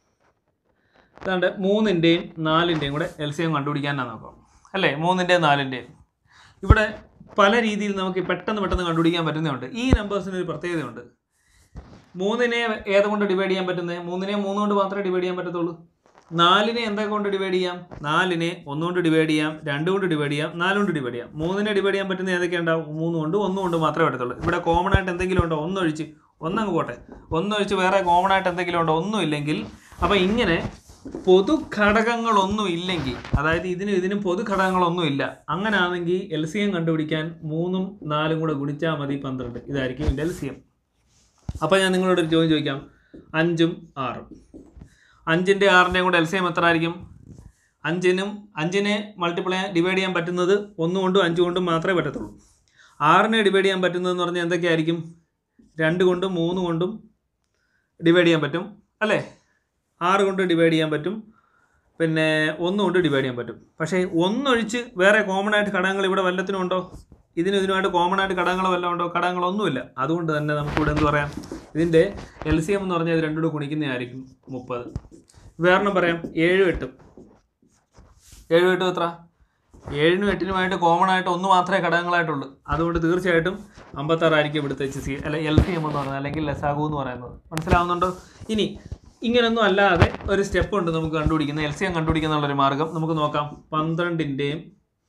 അതാണ്ട് മൂന്നിൻ്റെയും നാലിൻ്റെയും കൂടെ എൽ സി എം കണ്ടുപിടിക്കാനാണ് നോക്കാം അല്ലേ മൂന്നിൻ്റെയും നാലിൻ്റെയും ഇവിടെ പല രീതിയിൽ നമുക്ക് പെട്ടെന്ന് പെട്ടെന്ന് കണ്ടുപിടിക്കാൻ പറ്റുന്നതുണ്ട് ഈ നമ്പേഴ്സിന് ഒരു പ്രത്യേകതയുണ്ട് മൂന്നിനെ ഏത് കൊണ്ട് ഡിവൈഡ് ചെയ്യാൻ പറ്റുന്നത് മൂന്നിനെ മൂന്ന് കൊണ്ട് മാത്രമേ ഡിവൈഡ് ചെയ്യാൻ പറ്റത്തുള്ളൂ നാലിനെ എന്തൊക്കെ കൊണ്ട് ഡിവൈഡ് ചെയ്യാം നാലിനെ ഒന്നുകൊണ്ട് ഡിവൈഡ് ചെയ്യാം രണ്ട് കൊണ്ട് ഡിവൈഡ് ചെയ്യാം നാല് കൊണ്ട് ഡിവൈഡ് ചെയ്യാം മൂന്നിനെ ഡിവൈഡ് ചെയ്യാൻ പറ്റുന്ന ഏതൊക്കെ ഉണ്ടാവും മൂന്ന് കൊണ്ട് ഒന്ന് കൊണ്ട് മാത്രമേ പറ്റത്തുള്ളൂ ഇവിടെ കോമൺ ആയിട്ട് എന്തെങ്കിലും ഉണ്ടോ ഒന്നൊഴിച്ച് ഒന്നങ്ങ് പോട്ടെ ഒന്നൊഴിച്ച് വേറെ കോമൺ ആയിട്ട് എന്തെങ്കിലും ഉണ്ടോ ഒന്നും ഇല്ലെങ്കിൽ അപ്പോൾ ഇങ്ങനെ പൊതു ഘടകങ്ങളൊന്നും ഇല്ലെങ്കിൽ അതായത് ഇതിനും ഇതിനും പൊതു ഘടകങ്ങളൊന്നും ഇല്ല അങ്ങനെയാണെങ്കിൽ എൽ സി എം കണ്ടുപിടിക്കാൻ മൂന്നും നാലും കൂടെ ഗുണിച്ചാൽ മതി പന്ത്രണ്ട് ഇതായിരിക്കും ഇതിൻ്റെ എൽ സി എം അപ്പോൾ ഞാൻ നിങ്ങളോട് ഒരു ചോദ്യം ചോദിക്കാം അഞ്ചും ആറും അഞ്ചിൻ്റെ ആറിൻ്റെയും കൂടെ എൽ സി എം എത്ര ആയിരിക്കും അഞ്ചിനും അഞ്ചിനെ മൾട്ടിപ്ലൈ ഡിവൈഡ് ചെയ്യാൻ പറ്റുന്നത് ഒന്ന് കൊണ്ടും അഞ്ച് കൊണ്ടും മാത്രമേ പറ്റത്തുള്ളൂ ആറിനെ ഡിവൈഡ് ചെയ്യാൻ പറ്റുന്നതെന്ന് പറഞ്ഞാൽ എന്തൊക്കെയായിരിക്കും രണ്ട് കൊണ്ടും മൂന്ന് കൊണ്ടും ഡിവൈഡ് ചെയ്യാൻ പറ്റും അല്ലേ ആറ് കൊണ്ട് ഡിവൈഡ് ചെയ്യാൻ പറ്റും പിന്നെ ഒന്ന് കൊണ്ട് ഡിവൈഡ് ചെയ്യാൻ പറ്റും പക്ഷേ ഒന്നൊഴിച്ച് വേറെ കോമൺ ആയിട്ട് ഘടകങ്ങൾ ഇവിടെ വല്ലത്തിനും ഉണ്ടോ ഇതിനും ഇതിനുമായിട്ട് കോമൺ ആയിട്ട് ഘടകങ്ങൾ വല്ലതും ഉണ്ടോ ഘടകങ്ങളൊന്നുമില്ല അതുകൊണ്ട് തന്നെ നമുക്കിവിടെ എന്ത് പറയാം ഇതിൻ്റെ എൽ സി എം എന്ന് പറഞ്ഞാൽ ഇത് രണ്ടുകൂടെ ഗുണിക്കുന്നതായിരിക്കും മുപ്പത് വേറെണ്ണം പറയാം ഏഴും എട്ടും ഏഴും എട്ടും എത്ര ഏഴിനും എട്ടിനുമായിട്ട് കോമൺ ആയിട്ട് ഒന്ന് മാത്രമേ ഘടകങ്ങളായിട്ടുള്ളൂ അതുകൊണ്ട് തീർച്ചയായിട്ടും അമ്പത്താറായിരിക്കും ഇവിടുത്തെ എച്ച് സി അല്ല എൽ സി എം എന്ന് പറയുന്നത് അല്ലെങ്കിൽ ലസാഗു എന്ന് പറയുന്നത് മനസ്സിലാവുന്നുണ്ടോ ഇനി ഇങ്ങനൊന്നും അല്ലാതെ ഒരു സ്റ്റെപ്പ് ഉണ്ട് നമുക്ക് കണ്ടുപിടിക്കുന്ന എൽ സി എം കണ്ടുപിടിക്കുന്നുള്ളൊരു മാർഗ്ഗം നമുക്ക് നോക്കാം പന്ത്രണ്ടിൻ്റെയും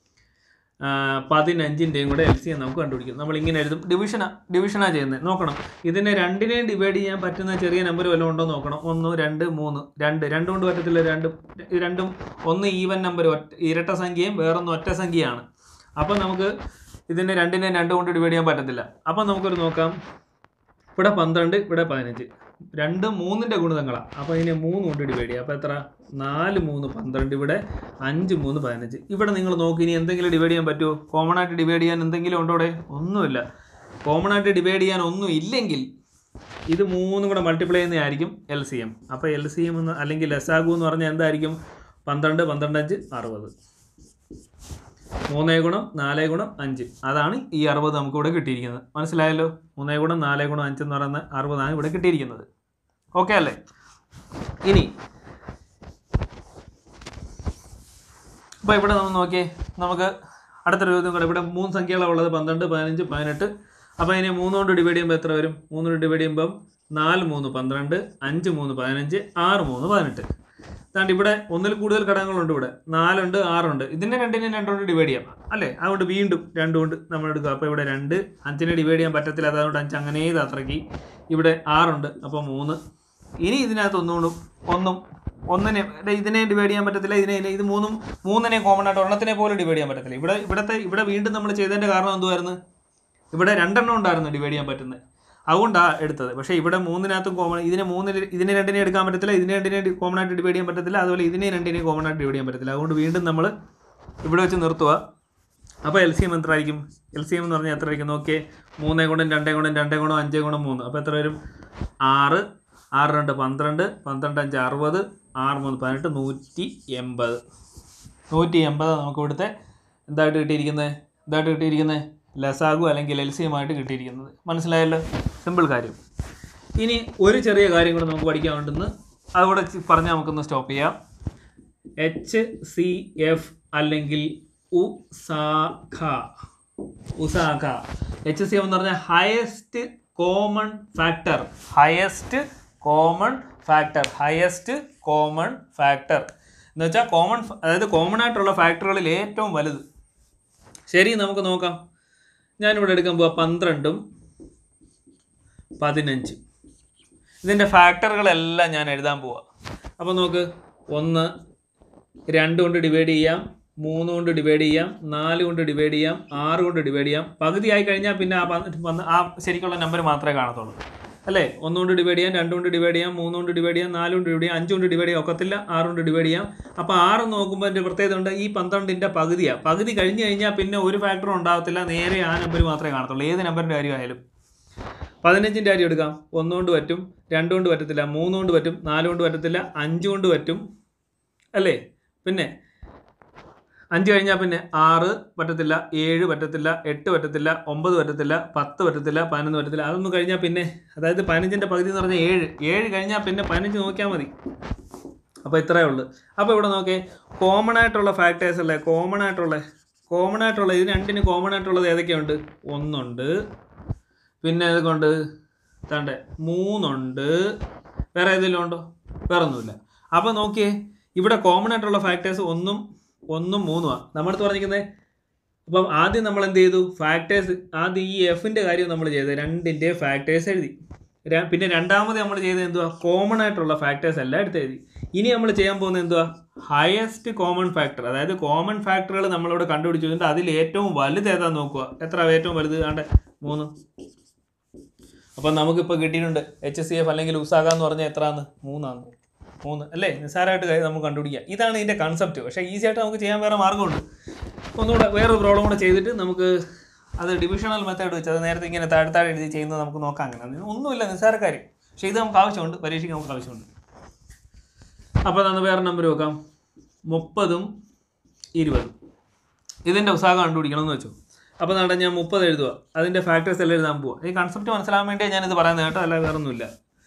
പതിനഞ്ചിൻ്റെയും കൂടെ എൽ സി എം നമുക്ക് കണ്ടുപിടിക്കും നമ്മൾ ഇങ്ങനെ എഴുതും ഡിവിഷനാ ഡിവിഷനാ ചെയ്യുന്നത് നോക്കണം ഇതിനെ രണ്ടിനെയും ഡിവൈഡ് ചെയ്യാൻ പറ്റുന്ന ചെറിയ നമ്പർ വല്ലതും ഉണ്ടോ എന്ന് നോക്കണം ഒന്ന് രണ്ട് മൂന്ന് രണ്ട് രണ്ട് കൊണ്ട് പറ്റത്തില്ല രണ്ടും ഇത് രണ്ടും ഒന്ന് ഈവൻ നമ്പർ ഒറ്റ ഇരട്ട സംഖ്യയും വേറൊന്ന് ഒറ്റ സംഖ്യയാണ് അപ്പോൾ നമുക്ക് ഇതിനെ രണ്ടിനെ രണ്ട് കൊണ്ട് ഡിവൈഡ് ചെയ്യാൻ പറ്റത്തില്ല അപ്പോൾ നമുക്കൊരു നോക്കാം ഇവിടെ പന്ത്രണ്ട് ഇവിടെ പതിനഞ്ച് രണ്ട് മൂന്നിൻ്റെ ഗുണിതങ്ങളാണ് അപ്പോൾ ഇതിനെ മൂന്ന് കൊണ്ട് ഡിവൈഡ് ചെയ്യുക അപ്പോൾ എത്ര നാല് മൂന്ന് പന്ത്രണ്ട് ഇവിടെ അഞ്ച് മൂന്ന് പതിനഞ്ച് ഇവിടെ നിങ്ങൾ നോക്കി ഇനി എന്തെങ്കിലും ഡിവൈഡ് ചെയ്യാൻ പറ്റുമോ കോമൺ ആയിട്ട് ഡിവൈഡ് ചെയ്യാൻ എന്തെങ്കിലും ഉണ്ടോ ഇവിടെ ഒന്നുമില്ല കോമൺ ആയിട്ട് ഡിവൈഡ് ചെയ്യാൻ ഒന്നും ഇല്ലെങ്കിൽ ഇത് മൂന്നും കൂടെ മൾട്ടിപ്ലൈ ചെയ്യുന്നതായിരിക്കും എൽ സി എം അപ്പോൾ എൽ സി എം എന്ന് അല്ലെങ്കിൽ ലസാഗു എന്ന് പറഞ്ഞാൽ എന്തായിരിക്കും പന്ത്രണ്ട് പന്ത്രണ്ട് അഞ്ച് അറുപത് മൂന്നേ ഗുണം നാലേ ഗുണം അഞ്ച് അതാണ് ഈ അറുപത് നമുക്ക് ഇവിടെ കിട്ടിയിരിക്കുന്നത് മനസ്സിലായല്ലോ മൂന്നേ ഗുണം നാലേ ഗുണം അഞ്ച് എന്ന് പറയുന്ന അറുപതാണ് ഇവിടെ കിട്ടിയിരിക്കുന്നത് ഓക്കെ അല്ലേ ഇനി അപ്പോൾ ഇവിടെ നമ്മൾ നോക്കിയേ നമുക്ക് അടുത്തൊരു ചോദ്യം കൂടെ ഇവിടെ മൂന്ന് സംഖ്യകളാണ് ഉള്ളത് പന്ത്രണ്ട് പതിനഞ്ച് പതിനെട്ട് അപ്പോൾ ഇതിനെ മൂന്ന് കൊണ്ട് ഡിവൈഡ് ചെയ്യുമ്പോൾ എത്ര വരും മൂന്ന് കൊണ്ട് ഡിവൈഡ് ചെയ്യുമ്പം നാല് മൂന്ന് പന്ത്രണ്ട് അഞ്ച് മൂന്ന് പതിനഞ്ച് ആറ് മൂന്ന് പതിനെട്ട് അതാണ്ട് ഇവിടെ ഒന്നിൽ കൂടുതൽ ഘടകങ്ങളുണ്ട് ഇവിടെ നാലുണ്ട് ആറുണ്ട് ഇതിനെ രണ്ടിനെ രണ്ടുകൊണ്ട് ഡിവൈഡ് ചെയ്യാം അല്ലേ അതുകൊണ്ട് വീണ്ടും രണ്ട് കൊണ്ട് നമ്മൾ എടുക്കുക അപ്പോൾ ഇവിടെ രണ്ട് അഞ്ചിനെ ഡിവൈഡ് ചെയ്യാൻ പറ്റത്തില്ല അതുകൊണ്ട് അഞ്ച് അങ്ങനെ അത്രയ്ക്ക് ഇവിടെ ആറുണ്ട് അപ്പോൾ മൂന്ന് ഇനി ഇതിനകത്ത് ഒന്നുകൊണ്ടും ഒന്നും ഒന്നിനെ ദേ ഇതിനെ ഡിവൈഡ് ചെയ്യാൻ പറ്റത്തില്ല ഇതിനെ ഇതിനെ- ഇത് മൂന്നും മൂന്നിനെ കോമൺ ആയിട്ട് ഒരെണ്ണത്തിനെ പോലും ഡിവൈഡ് ചെയ്യാൻ പറ്റത്തില്ല ഇവിടെ ഇവിടുത്തെ ഇവിടെ വീണ്ടും നമ്മൾ ചെയ്തതിൻ്റെ കാരണം എന്തുമായിരുന്നു ഇവിടെ രണ്ടെണ്ണം ഉണ്ടായിരുന്നു ഡിവൈഡ് ചെയ്യാൻ പറ്റുന്നത് അതുകൊണ്ടാണ് എടുത്തത് പക്ഷേ ഇവിടെ മൂന്നിനകത്തും കോമൺ ഇതിനെ മൂന്നിൽ ഇതിനെ രണ്ടിനെ എടുക്കാൻ പറ്റത്തില്ല ഇതിനെ രണ്ടിനെ കോമൺ ആയിട്ട് ഡിവൈഡ് ചെയ്യാൻ പറ്റത്തില്ല അതുപോലെ ഇതിനെ രണ്ടിനെ കോമൺ ആയിട്ട് ഡിവൈഡ് ചെയ്യാൻ പറ്റത്തില്ല അതുകൊണ്ട് വീണ്ടും നമ്മൾ ഇവിടെ വെച്ച് നിർത്തുക അപ്പോൾ എൽ സി എം എത്ര ആയിരിക്കും എൽ സി എം എന്ന് പറഞ്ഞാൽ എത്ര ആയിരിക്കും നോക്കിയേ മൂന്നേ ഗുണം രണ്ടേ ഗുണം രണ്ടേ ഗുണം അഞ്ചേ ഗുണം മൂന്ന് അപ്പോൾ എത്ര വരും ആറ് ആറ് രണ്ട് പന്ത്രണ്ട് പന്ത്രണ്ട് അഞ്ച് അറുപത് ആറ് മൂന്ന് പതിനെട്ട് നൂറ്റി എൺപത് നൂറ്റി എൺപത് നമുക്ക് ഇവിടുത്തെ എന്തായിട്ട് കിട്ടിയിരിക്കുന്നത് എന്തായിട്ട് കിട്ടിയിരിക്കുന്നത് ലസാഗു അല്ലെങ്കിൽ എൽസിയമായിട്ട് കിട്ടിയിരിക്കുന്നത് മനസ്സിലായല്ലോ സിമ്പിൾ കാര്യം ഇനി ഒരു ചെറിയ കാര്യം കൂടെ നമുക്ക് പഠിക്കാൻ വേണ്ടുന്ന അതുകൂടെ ചി- പറഞ്ഞ് നമുക്കൊന്ന് സ്റ്റോപ്പ് ചെയ്യാം എച്ച് സി എഫ് അല്ലെങ്കിൽ ഉസാഖ ഉസാഖ എച്ച് സി എഫ് എന്ന് പറഞ്ഞാൽ highest common factor highest common factor highest common factor എന്ന് വെച്ചാൽ കോമൺ അതായത് കോമൺ ആയിട്ടുള്ള ഫാക്ടറുകളിൽ ഏറ്റവും വലുത് ശരി നമുക്ക് നോക്കാം ഞാനിവിടെ എടുക്കാൻ പോവാ പന്ത്രണ്ടും പതിനഞ്ചും ഇതിൻ്റെ ഫാക്ടറുകളെല്ലാം ഞാൻ എഴുതാൻ പോവാ അപ്പോൾ നോക്ക് ഒന്ന് രണ്ട് കൊണ്ട് ഡിവൈഡ് ചെയ്യാം മൂന്ന് കൊണ്ട് ഡിവൈഡ് ചെയ്യാം നാല് കൊണ്ട് ഡിവൈഡ് ചെയ്യാം ആറ് കൊണ്ട് ഡിവൈഡ് ചെയ്യാം പകുതിയായി കഴിഞ്ഞാൽ പിന്നെ ആ പന്ത് വന്ന് ആ ശരിക്കുള്ള നമ്പർ മാത്രമേ കാണത്തുള്ളൂ അല്ലേ ഒന്ന് കൊണ്ട് ഡിവൈഡ് ചെയ്യാം രണ്ട് കൊണ്ട് ഡിവൈഡ് ചെയ്യാം മൂന്ന് കൊണ്ട് ഡിവൈഡ് ചെയ്യാം നാല് കൊണ്ട് ഡിവൈഡ് ചെയ്യാം അഞ്ച് കൊണ്ട് ഡിവൈഡ് ചെയ്യാം ഒക്കത്തില്ല ആറ് കൊണ്ട് ഡിവൈഡ് ചെയ്യാം അപ്പോൾ ആറ് നോക്കുമ്പോൾ എൻ്റെ പ്രത്യേകത ഉണ്ട് ഈ പന്ത്രണ്ടിൻ്റെ പകുതിയാണ് പകുതി കഴിഞ്ഞ് കഴിഞ്ഞാൽ പിന്നെ ഒരു ഫാക്ടറും ഉണ്ടാകത്തില്ല നേരെ ആ നമ്പർ മാത്രമേ കാണത്തുള്ളൂ ഏത് നമ്പറിൻ്റെ കാര്യമായാലും പതിനഞ്ചിൻ്റെ കാര്യം എടുക്കാം ഒന്നുകൊണ്ട് പറ്റും രണ്ട് കൊണ്ട് പറ്റത്തില്ല മൂന്ന് കൊണ്ട് പറ്റും നാല് കൊണ്ട് പറ്റത്തില്ല അഞ്ച് കൊണ്ട് പറ്റും അല്ലേ പിന്നെ അഞ്ച് കഴിഞ്ഞാൽ പിന്നെ ആറ് പറ്റത്തില്ല ഏഴ് പറ്റത്തില്ല എട്ട് പറ്റത്തില്ല ഒമ്പത് പറ്റത്തില്ല പത്ത് പറ്റത്തില്ല പതിനൊന്ന് പറ്റത്തില്ല അതൊന്നും കഴിഞ്ഞാൽ പിന്നെ അതായത് പതിനഞ്ചിൻ്റെ പകുതി എന്ന് പറഞ്ഞാൽ ഏഴ് ഏഴ് കഴിഞ്ഞാൽ പിന്നെ പതിനഞ്ച് നോക്കിയാൽ മതി അപ്പോൾ ഇത്രയേ ഉള്ളൂ അപ്പോൾ ഇവിടെ നോക്കേ കോമൺ ആയിട്ടുള്ള ഫാക്ടേഴ്സ് അല്ലേ കോമൺ ആയിട്ടുള്ള കോമൺ ആയിട്ടുള്ള ഇത് രണ്ടിന് കോമൺ ആയിട്ടുള്ളത് ഏതൊക്കെയുണ്ട് ഒന്നുണ്ട് പിന്നെ ഏതൊക്കെയുണ്ട് താണ്ടെ മൂന്നുണ്ട് വേറെ ഏതെങ്കിലും ഉണ്ടോ വേറെ ഒന്നുമില്ല അപ്പോൾ നോക്കിയേ ഇവിടെ കോമൺ ആയിട്ടുള്ള ഫാക്ടേഴ്സ് ഒന്നും ഒന്നും മൂന്നുമാണ് നമ്മളടുത്ത് പറഞ്ഞിരിക്കുന്നത് അപ്പം ആദ്യം നമ്മൾ എന്ത് ചെയ്തു ഫാക്ടേഴ്സ് ആദ്യം ഈ എഫിൻ്റെ കാര്യം നമ്മൾ ചെയ്തത് രണ്ടിൻ്റെ ഫാക്ടേഴ്സ് എഴുതി ര- പിന്നെ രണ്ടാമത് നമ്മൾ ചെയ്തത് എന്തുവാ കോമൺ ആയിട്ടുള്ള ഫാക്ടേഴ്സ് എല്ലാം എടുത്ത് എഴുതി ഇനി നമ്മൾ ചെയ്യാൻ പോകുന്നത് എന്തുവാ ഹയസ്റ്റ് കോമൺ ഫാക്ടർ അതായത് കോമൺ ഫാക്ടറുകൾ നമ്മളിവിടെ കണ്ടുപിടിച്ചു എന്നിട്ട് അതിൽ ഏറ്റവും വലുത് ഏതാന്ന് നോക്കുക എത്ര ഏറ്റവും വലുത് ആണ്ട് മൂന്ന് അപ്പം നമുക്കിപ്പോൾ കിട്ടിയിട്ടുണ്ട് എച്ച് സി എഫ് അല്ലെങ്കിൽ ഉസാഗ എന്ന് പറഞ്ഞാൽ എത്രയാണ് മൂന്നാണ് മൂന്ന് അല്ലേ നിസ്സാരമായിട്ട് കാര്യം നമുക്ക് കണ്ടുപിടിക്കാം ഇതാണ് ഇതിൻ്റെ കൺസെപ്റ്റ് പക്ഷേ ഈസി ആയിട്ട് നമുക്ക് ചെയ്യാൻ വേറെ മാർഗ്ഗമുണ്ട് ഒന്നുകൂടെ വേറൊരു പ്രോബ്ലം കൂടെ ചെയ്തിട്ട് നമുക്ക് അത് ഡിവിഷണൽ മെത്തേഡ് വെച്ച് അത് നേരത്തെ ഇങ്ങനെ താഴെ താഴെ എഴുതി ചെയ്യുന്നത് നമുക്ക് നോക്കാം അങ്ങനെ അതിന് ഒന്നുമില്ല നിസ്സാര കാര്യം പക്ഷേ ഇത് നമുക്ക് ആവശ്യമുണ്ട് പരീക്ഷയ്ക്ക് നമുക്ക് ആവശ്യമുണ്ട് അപ്പോൾ നമ്മൾ വേറെ നമ്പർ വെക്കാം മുപ്പതും ഇരുപതും ഇതിൻ്റെ ഉത്സാഹം കണ്ടുപിടിക്കണം എന്ന് വെച്ചു അപ്പോൾ നടൻ ഞാൻ മുപ്പത് എഴുതുക അതിൻ്റെ ഫാക്ടേഴ്സ് എല്ലാം എഴുതാൻ പോവുക ഈ കൺസെപ്റ്റ് മനസ്സിലാകാൻ വേണ്ടിയാണ് ഞാനിത് പറയുന്നത് കേട്ടോ അല്ല വേറെ ഒന്നുമില്ല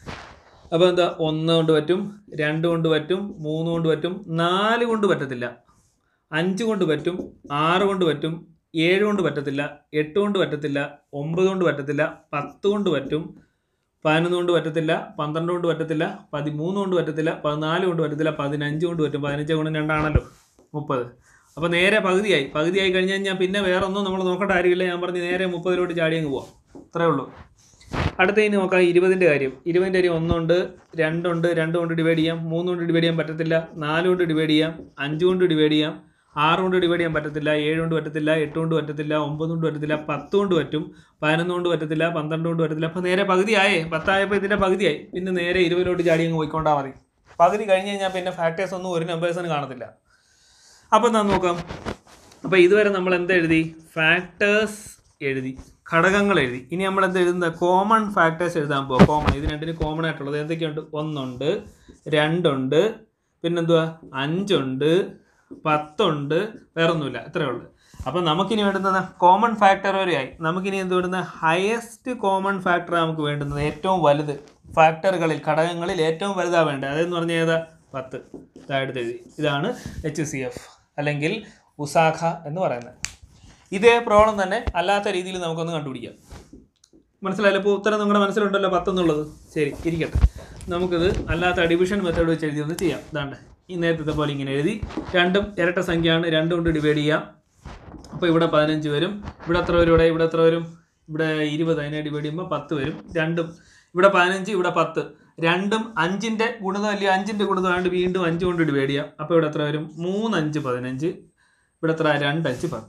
അപ്പോൾ എന്താ ഒന്ന് കൊണ്ട് പറ്റും രണ്ട് കൊണ്ട് പറ്റും മൂന്ന് കൊണ്ട് പറ്റും നാല് കൊണ്ട് പറ്റത്തില്ല അഞ്ച് കൊണ്ട് പറ്റും ആറ് കൊണ്ട് പറ്റും ഏഴ് കൊണ്ട് പറ്റത്തില്ല എട്ട് കൊണ്ട് പറ്റത്തില്ല ഒമ്പത് കൊണ്ട് പറ്റത്തില്ല പത്ത് കൊണ്ട് പറ്റും പതിനൊന്ന് കൊണ്ട് പറ്റത്തില്ല പന്ത്രണ്ട് കൊണ്ട് പറ്റത്തില്ല പതിമൂന്ന് കൊണ്ട് പറ്റത്തില്ല പതിനാല് കൊണ്ട് പറ്റത്തില്ല പതിനഞ്ച് കൊണ്ട് പറ്റും പതിനഞ്ച് കൊണ്ട് രണ്ടാണല്ലോ മുപ്പത് അപ്പോൾ നേരെ പകുതിയായി പകുതിയായി കഴിഞ്ഞ് കഴിഞ്ഞാൽ പിന്നെ വേറെ ഒന്നും നമ്മൾ നോക്കേണ്ട കാര്യമില്ല ഞാൻ പറഞ്ഞ് നേരെ മുപ്പതിലോട്ട് ചാടി അങ്ങ് പോവാം അത്രേ ഉള്ളൂ അടുത്ത ഇനി നോക്കാം ഇരുപതിൻ്റെ കാര്യം ഇരുപതിൻ്റെ കാര്യം ഒന്നുണ്ട് രണ്ടുണ്ട് രണ്ട് കൊണ്ട് ഡിവൈഡ് ചെയ്യാം മൂന്ന് കൊണ്ട് ഡിവൈഡ് ചെയ്യാൻ പറ്റത്തില്ല നാല് കൊണ്ട് ഡിവൈഡ് ചെയ്യാം അഞ്ച് കൊണ്ട് ഡിവൈഡ് ചെയ്യാം ആറ് കൊണ്ട് ഡിവൈഡ് ചെയ്യാൻ പറ്റത്തില്ല ഏഴ് കൊണ്ട് പറ്റത്തില്ല എട്ട് കൊണ്ട് പറ്റത്തില്ല ഒമ്പത് കൊണ്ട് പറ്റത്തില്ല പത്ത് കൊണ്ട് പറ്റും പതിനൊന്ന് കൊണ്ട് പറ്റത്തില്ല പന്ത്രണ്ട് കൊണ്ട് പറ്റത്തില്ല അപ്പോൾ നേരെ പകുതിയായേ പത്തായപ്പോൾ ഇതിൻ്റെ പകുതിയായി പിന്നെ നേരെ ഇരുപതിലോട്ട് ചാടി അങ്ങ് പോയിക്കൊണ്ടാൽ മതി പകുതി കഴിഞ്ഞ് കഴിഞ്ഞാൽ പിന്നെ ഫാക്ടേഴ്സ് ഒന്നും ഒരു നമ്പേഴ്സിന് കാണത്തില്ല അപ്പോൾ എന്താ നോക്കാം അപ്പോൾ ഇതുവരെ നമ്മൾ എന്ത് എഴുതി ഫാക്ടേഴ്സ് എഴുതി ഘടകങ്ങൾ എഴുതി ഇനി നമ്മൾ എന്ത് എഴുതുന്നത് കോമൺ ഫാക്ടേഴ്സ് എഴുതാൻ പോകും കോമൺ ഇത് രണ്ടിന് കോമൺ ആയിട്ടുള്ളത് എന്തൊക്കെയുണ്ട് ഒന്നുണ്ട് രണ്ടുണ്ട് പിന്നെന്തുവാ അഞ്ചുണ്ട് പത്തുണ്ട് വേറൊന്നുമില്ല ഇത്രയേ ഉള്ളൂ അപ്പോൾ നമുക്കിനി വേണ്ടുന്നത് കോമൺ ഫാക്ടർ വരെയായി നമുക്കിനി എന്ത് വേണ്ടുന്നത് ഹയസ്റ്റ് കോമൺ ഫാക്ടർ നമുക്ക് വേണ്ടുന്നത് ഏറ്റവും വലുത് ഫാക്ടറുകളിൽ ഘടകങ്ങളിൽ ഏറ്റവും വലുതാണ് വേണ്ടത് അതെന്ന് പറഞ്ഞാൽ ഏതാ പത്ത് ഇതായിട്ട് എഴുതി ഇതാണ് എച്ച് സി എഫ് അല്ലെങ്കിൽ ഉസാഖ എന്ന് പറയുന്നത് ഇതേ പ്രോബ്ലം തന്നെ അല്ലാത്ത രീതിയിൽ നമുക്കൊന്ന് കണ്ടുപിടിക്കാം മനസ്സിലായല്ലോ ഇപ്പോൾ ഉത്തരം നിങ്ങളുടെ മനസ്സിലുണ്ടല്ലോ പത്തെന്നുള്ളത് ശരി ഇരിക്കട്ടെ നമുക്കിത് അല്ലാത്ത ഡിവിഷൻ മെത്തേഡ് വെച്ച് എഴുതി ഒന്ന് ചെയ്യാം ഇതാണ്ട് ഈ നേരത്തെ പോലെ ഇങ്ങനെ എഴുതി രണ്ടും ഇരട്ട സംഖ്യയാണ് രണ്ടും കൊണ്ട് ഡിവൈഡ് ചെയ്യാം അപ്പോൾ ഇവിടെ പതിനഞ്ച് വരും ഇവിടെ എത്ര വരും ഇവിടെ ഇവിടെ എത്ര വരും ഇവിടെ ഇരുപത് അതിനെ ഡിവൈഡ് ചെയ്യുമ്പോൾ പത്ത് വരും രണ്ടും ഇവിടെ പതിനഞ്ച് ഇവിടെ പത്ത് രണ്ടും അഞ്ചിൻ്റെ ഗുണിതം അല്ലെങ്കിൽ അഞ്ചിൻ്റെ ഗുണിതം ആയതുകൊണ്ട് വീണ്ടും അഞ്ച് കൊണ്ട് ഡിവൈഡ് ചെയ്യാം അപ്പോൾ ഇവിടെ എത്ര വരും മൂന്നഞ്ച് പതിനഞ്ച് ഇവിടെ എത്ര രണ്ടഞ്ച് പത്ത്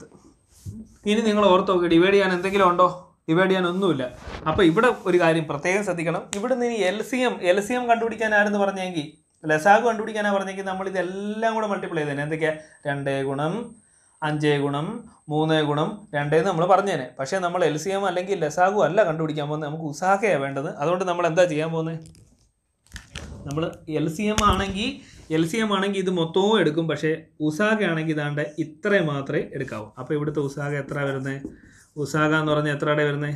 ഇനി നിങ്ങൾ ഓർത്ത് നോക്കി ഡിവൈഡ് ചെയ്യാൻ എന്തെങ്കിലും ഉണ്ടോ ഡിവൈഡ് ചെയ്യാൻ ഒന്നുമില്ല അപ്പോൾ ഇവിടെ ഒരു കാര്യം പ്രത്യേകം ശ്രദ്ധിക്കണം ഇവിടെ നിന്ന് ഇനി L C M L C M കണ്ടുപിടിക്കാനായിരുന്നു പറഞ്ഞെങ്കിൽ ലസാഗ് കണ്ടുപിടിക്കാനാണ് പറഞ്ഞെങ്കിൽ നമ്മൾ ഇതെല്ലാം കൂടെ മൾട്ടിപ്ലൈ ചെയ്തേനെ എന്തൊക്കെയാണ് രണ്ട് ഗുണം അഞ്ച് ഗുണം മൂന്ന് ഗുണം രണ്ടേന്ന് നമ്മൾ പറഞ്ഞേനെ പക്ഷേ നമ്മൾ എൽ സി എം അല്ലെങ്കിൽ ലസാഗു അല്ല കണ്ടുപിടിക്കാൻ പോകുന്നത് നമുക്ക് ഉസാഖയാണ് വേണ്ടത് അതുകൊണ്ട് നമ്മൾ എന്താ ചെയ്യാൻ പോകുന്നത് നമ്മൾ എൽ സി എം ആണെങ്കിൽ എൽ സി എം ആണെങ്കിൽ ഇത് മൊത്തവും എടുക്കും പക്ഷേ ഉസാഗ ആണെങ്കിൽ ഇതാണ്ട് ഇത്രയും മാത്രമേ എടുക്കാവൂ അപ്പോൾ ഇവിടുത്തെ ഉസാഗ എത്ര വരുന്നത് ഉസാഗ എന്ന് പറഞ്ഞാൽ എത്രയുടെ വരുന്നത്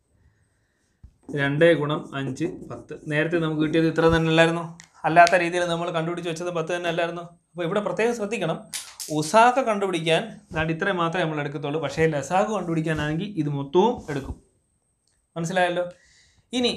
രണ്ട് ഗുണം അഞ്ച് പത്ത് നേരത്തെ നമുക്ക് കിട്ടിയത് ഇത്ര തന്നെ അല്ലായിരുന്നു അല്ലാത്ത രീതിയിൽ നമ്മൾ കണ്ടുപിടിച്ച് വെച്ചത് പത്ത് തന്നെ അല്ലായിരുന്നു അപ്പോൾ ഇവിടെ പ്രത്യേകം ശ്രദ്ധിക്കണം ഉസാക കണ്ടുപിടിക്കാൻ ദാണ്ട് ഇത്രയും മാത്രമേ നമ്മൾ എടുക്കത്തുള്ളൂ പക്ഷേ ലസാഗു കണ്ടുപിടിക്കാനാണെങ്കിൽ ഇത് മൊത്തവും എടുക്കും മനസ്സിലായല്ലോ ഇനി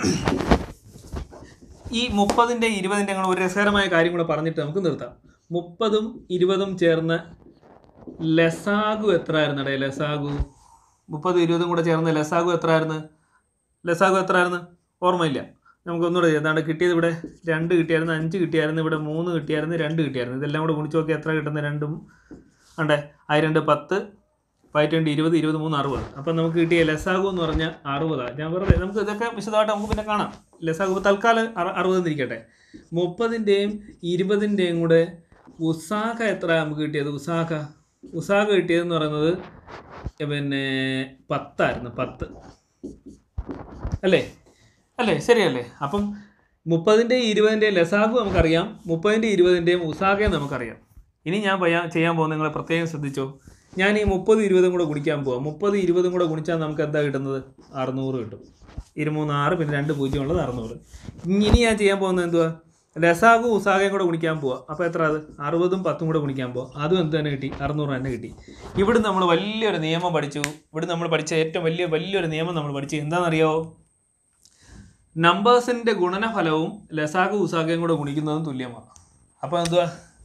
ഈ മുപ്പതിൻ്റെ ഇരുപതിൻ്റെ കൂടെ ഒരു രസകരമായ കാര്യം കൂടെ പറഞ്ഞിട്ട് നമുക്ക് നിർത്താം മുപ്പതും ഇരുപതും ചേർന്ന് ലസാഗു എത്ര ആയിരുന്നടേ ലസാഗു മുപ്പതും ഇരുപതും കൂടെ ചേർന്ന് ലസാഗു എത്ര ആയിരുന്നു ലസാഗു എത്ര ആയിരുന്നു ഓർമ്മയില്ല നമുക്കൊന്നുകൂടെ ചെയ്യാം ഏതാണ്ട് കിട്ടിയത് ഇവിടെ രണ്ട് കിട്ടിയായിരുന്നു അഞ്ച് കിട്ടിയായിരുന്നു ഇവിടെ മൂന്ന് കിട്ടിയായിരുന്നു രണ്ട് കിട്ടിയായിരുന്നു ഇതെല്ലാം കൂടെ ഗുണിച്ച് നോക്കി എത്ര കിട്ടുന്നത് രണ്ടും അണ്ടേ ആയി രണ്ട് പത്ത് പതിനെട്ട് രണ്ട് ഇരുപത് ഇരുപത് മൂന്ന് അറുപത് അപ്പം നമുക്ക് കിട്ടിയ ലസാഗു എന്ന് പറഞ്ഞാൽ അറുപതാണ് ഞാൻ വെറുതെ നമുക്ക് ഇതൊക്കെ വിശദമായിട്ട് നമുക്ക് പിന്നെ കാണാം ലസാഗു ഇപ്പോൾ തൽക്കാലം അറ അറുപത് ഇരിക്കട്ടെ മുപ്പതിൻ്റെയും ഇരുപതിൻ്റെയും കൂടെ ഉസാഖ എത്ര നമുക്ക് കിട്ടിയത് ഉസാഖ ഉസാഖ കിട്ടിയതെന്ന് പറയുന്നത് പിന്നെ പത്തായിരുന്നു പത്ത് അല്ലേ അല്ലേ ശരിയല്ലേ അപ്പം മുപ്പതിൻ്റെയും ഇരുപതിൻ്റെയും ലസാഗു നമുക്കറിയാം മുപ്പതിൻ്റെയും ഇരുപതിൻ്റെയും ഉസാഖയും നമുക്കറിയാം ഇനി ഞാൻ പയ്യാൻ ചെയ്യാൻ പോകുന്നത് നിങ്ങൾ പ്രത്യേകം ശ്രദ്ധിച്ചോ ഞാൻ ഈ മുപ്പത് ഇരുപതും കൂടെ ഗുണിക്കാൻ പോവാം മുപ്പത് ഇരുപതും കൂടെ ഗുണിച്ചാൽ നമുക്ക് എന്താ കിട്ടുന്നത് അറുന്നൂറ് കിട്ടും ഇരുമൂന്ന് ആറ് പിന്നെ രണ്ട് പൂജ്യം ഉള്ളത് അറുന്നൂറ് ഇനി ഞാൻ ചെയ്യാൻ പോകുന്നത് എന്തുവാ ലസാഗു ഉസാഗയും കൂടെ ഗുണിക്കാൻ പോവാ അപ്പോൾ എത്ര അത് അറുപതും പത്തും കൂടെ ഗുണിക്കാൻ പോവാം അതും എന്ത് തന്നെ കിട്ടി അറുന്നൂറ് തന്നെ കിട്ടി ഇവിടുന്ന് നമ്മൾ വലിയൊരു നിയമം പഠിച്ചു ഇവിടെ നമ്മൾ പഠിച്ച ഏറ്റവും വലിയ വലിയൊരു നിയമം നമ്മൾ പഠിച്ചു എന്താണെന്നറിയാവോ നമ്പേഴ്സിൻ്റെ ഗുണനഫലവും ലസാഗു ഉസാഗയും കൂടെ ഗുണിക്കുന്നതും തുല്യമാണ് അപ്പോൾ എന്തുവാ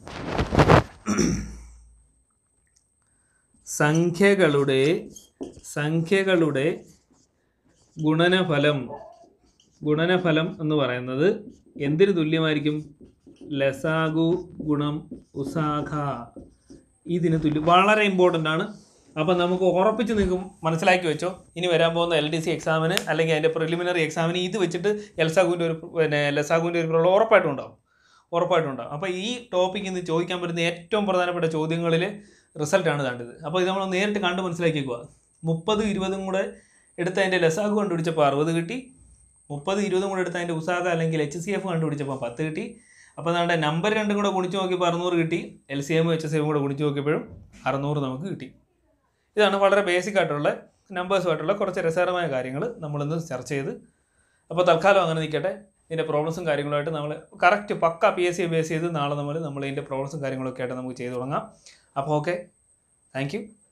സംഖ്യകളുടെ സംഖ്യകളുടെ ഗുണനഫലം ഗുണനഫലം എന്ന് പറയുന്നത് എന്തിന് തുല്യമായിരിക്കും ലസാഗു ഗുണം ഉസാഖ ഇതിന് തുല്യം വളരെ ഇമ്പോർട്ടൻ്റ് ആണ് അപ്പം നമുക്ക് ഉറപ്പിച്ച് നിങ്ങൾക്ക് മനസ്സിലാക്കി വെച്ചോ ഇനി വരാൻ പോകുന്ന എൽ ഡി സി എക്സാമിന് അല്ലെങ്കിൽ അതിൻ്റെ പ്രിലിമിനറി എക്സാമിന് ഇത് വെച്ചിട്ട് എൽസാഗുവിൻ്റെ ഒരു പിന്നെ ലസാഗുവിൻ്റെ ഒരു പ്രോബ്ലം ഉറപ്പായിട്ടും ഉണ്ടാവും ഉറപ്പായിട്ടും ഉണ്ടാവും അപ്പോൾ ഈ ടോപ്പിക്കിൽ നിന്ന് ചോദിക്കാൻ പറ്റുന്ന ഏറ്റവും പ്രധാനപ്പെട്ട ചോദ്യങ്ങളിൽ റിസൾട്ടാണ് കണ്ടത് അപ്പോൾ ഇത് നമ്മൾ നേരിട്ട് കണ്ട് മനസ്സിലാക്കിക്കുക മുപ്പത് ഇരുപതും കൂടെ എടുത്ത് അതിൻ്റെ ലസാഗു കണ്ടുപിടിച്ചപ്പോൾ അറുപത് കിട്ടി മുപ്പത് ഇരുപതും കൂടെ എടുത്ത് അതിൻ്റെ ഉസാഗ അല്ലെങ്കിൽ എച്ച് സി എഫ് കണ്ടുപിടിച്ചപ്പോൾ പത്ത് കിട്ടി അപ്പോൾ നമ്മുടെ നമ്പർ രണ്ടും കൂടെ ഗുണിച്ച് നോക്കിയപ്പോൾ അറുന്നൂറ് കിട്ടി എൽ സി എമ്മും എച്ച് എസ് എമ്മും കൂടെ ഗുണിച്ച് നോക്കിയപ്പോഴും അറുന്നൂറ് നമുക്ക് കിട്ടി ഇതാണ് വളരെ ബേസിക് ആയിട്ടുള്ള നമ്പേഴ്സുമായിട്ടുള്ള കുറച്ച് രസകരമായ കാര്യങ്ങൾ നമ്മളിന്ന് ചർച്ച ചെയ്ത് അപ്പോൾ തൽക്കാലം അങ്ങനെ നിൽക്കട്ടെ ഇതിൻ്റെ പ്രോബ്ലംസും കാര്യങ്ങളുമായിട്ട് നമ്മൾ കറക്റ്റ് പക്ക പി എസ് സി ബേസ് ചെയ്ത് നാളെ നമ്മൾ നമ്മൾ ഇതിൻ്റെ പ്രോബ്ലംസും കാര്യങ്ങളൊക്കെ ആയിട്ട് നമുക്ക് ചെയ്തു തുടങ്ങാം അപ്പോൾ ഓക്കെ താങ്ക് യു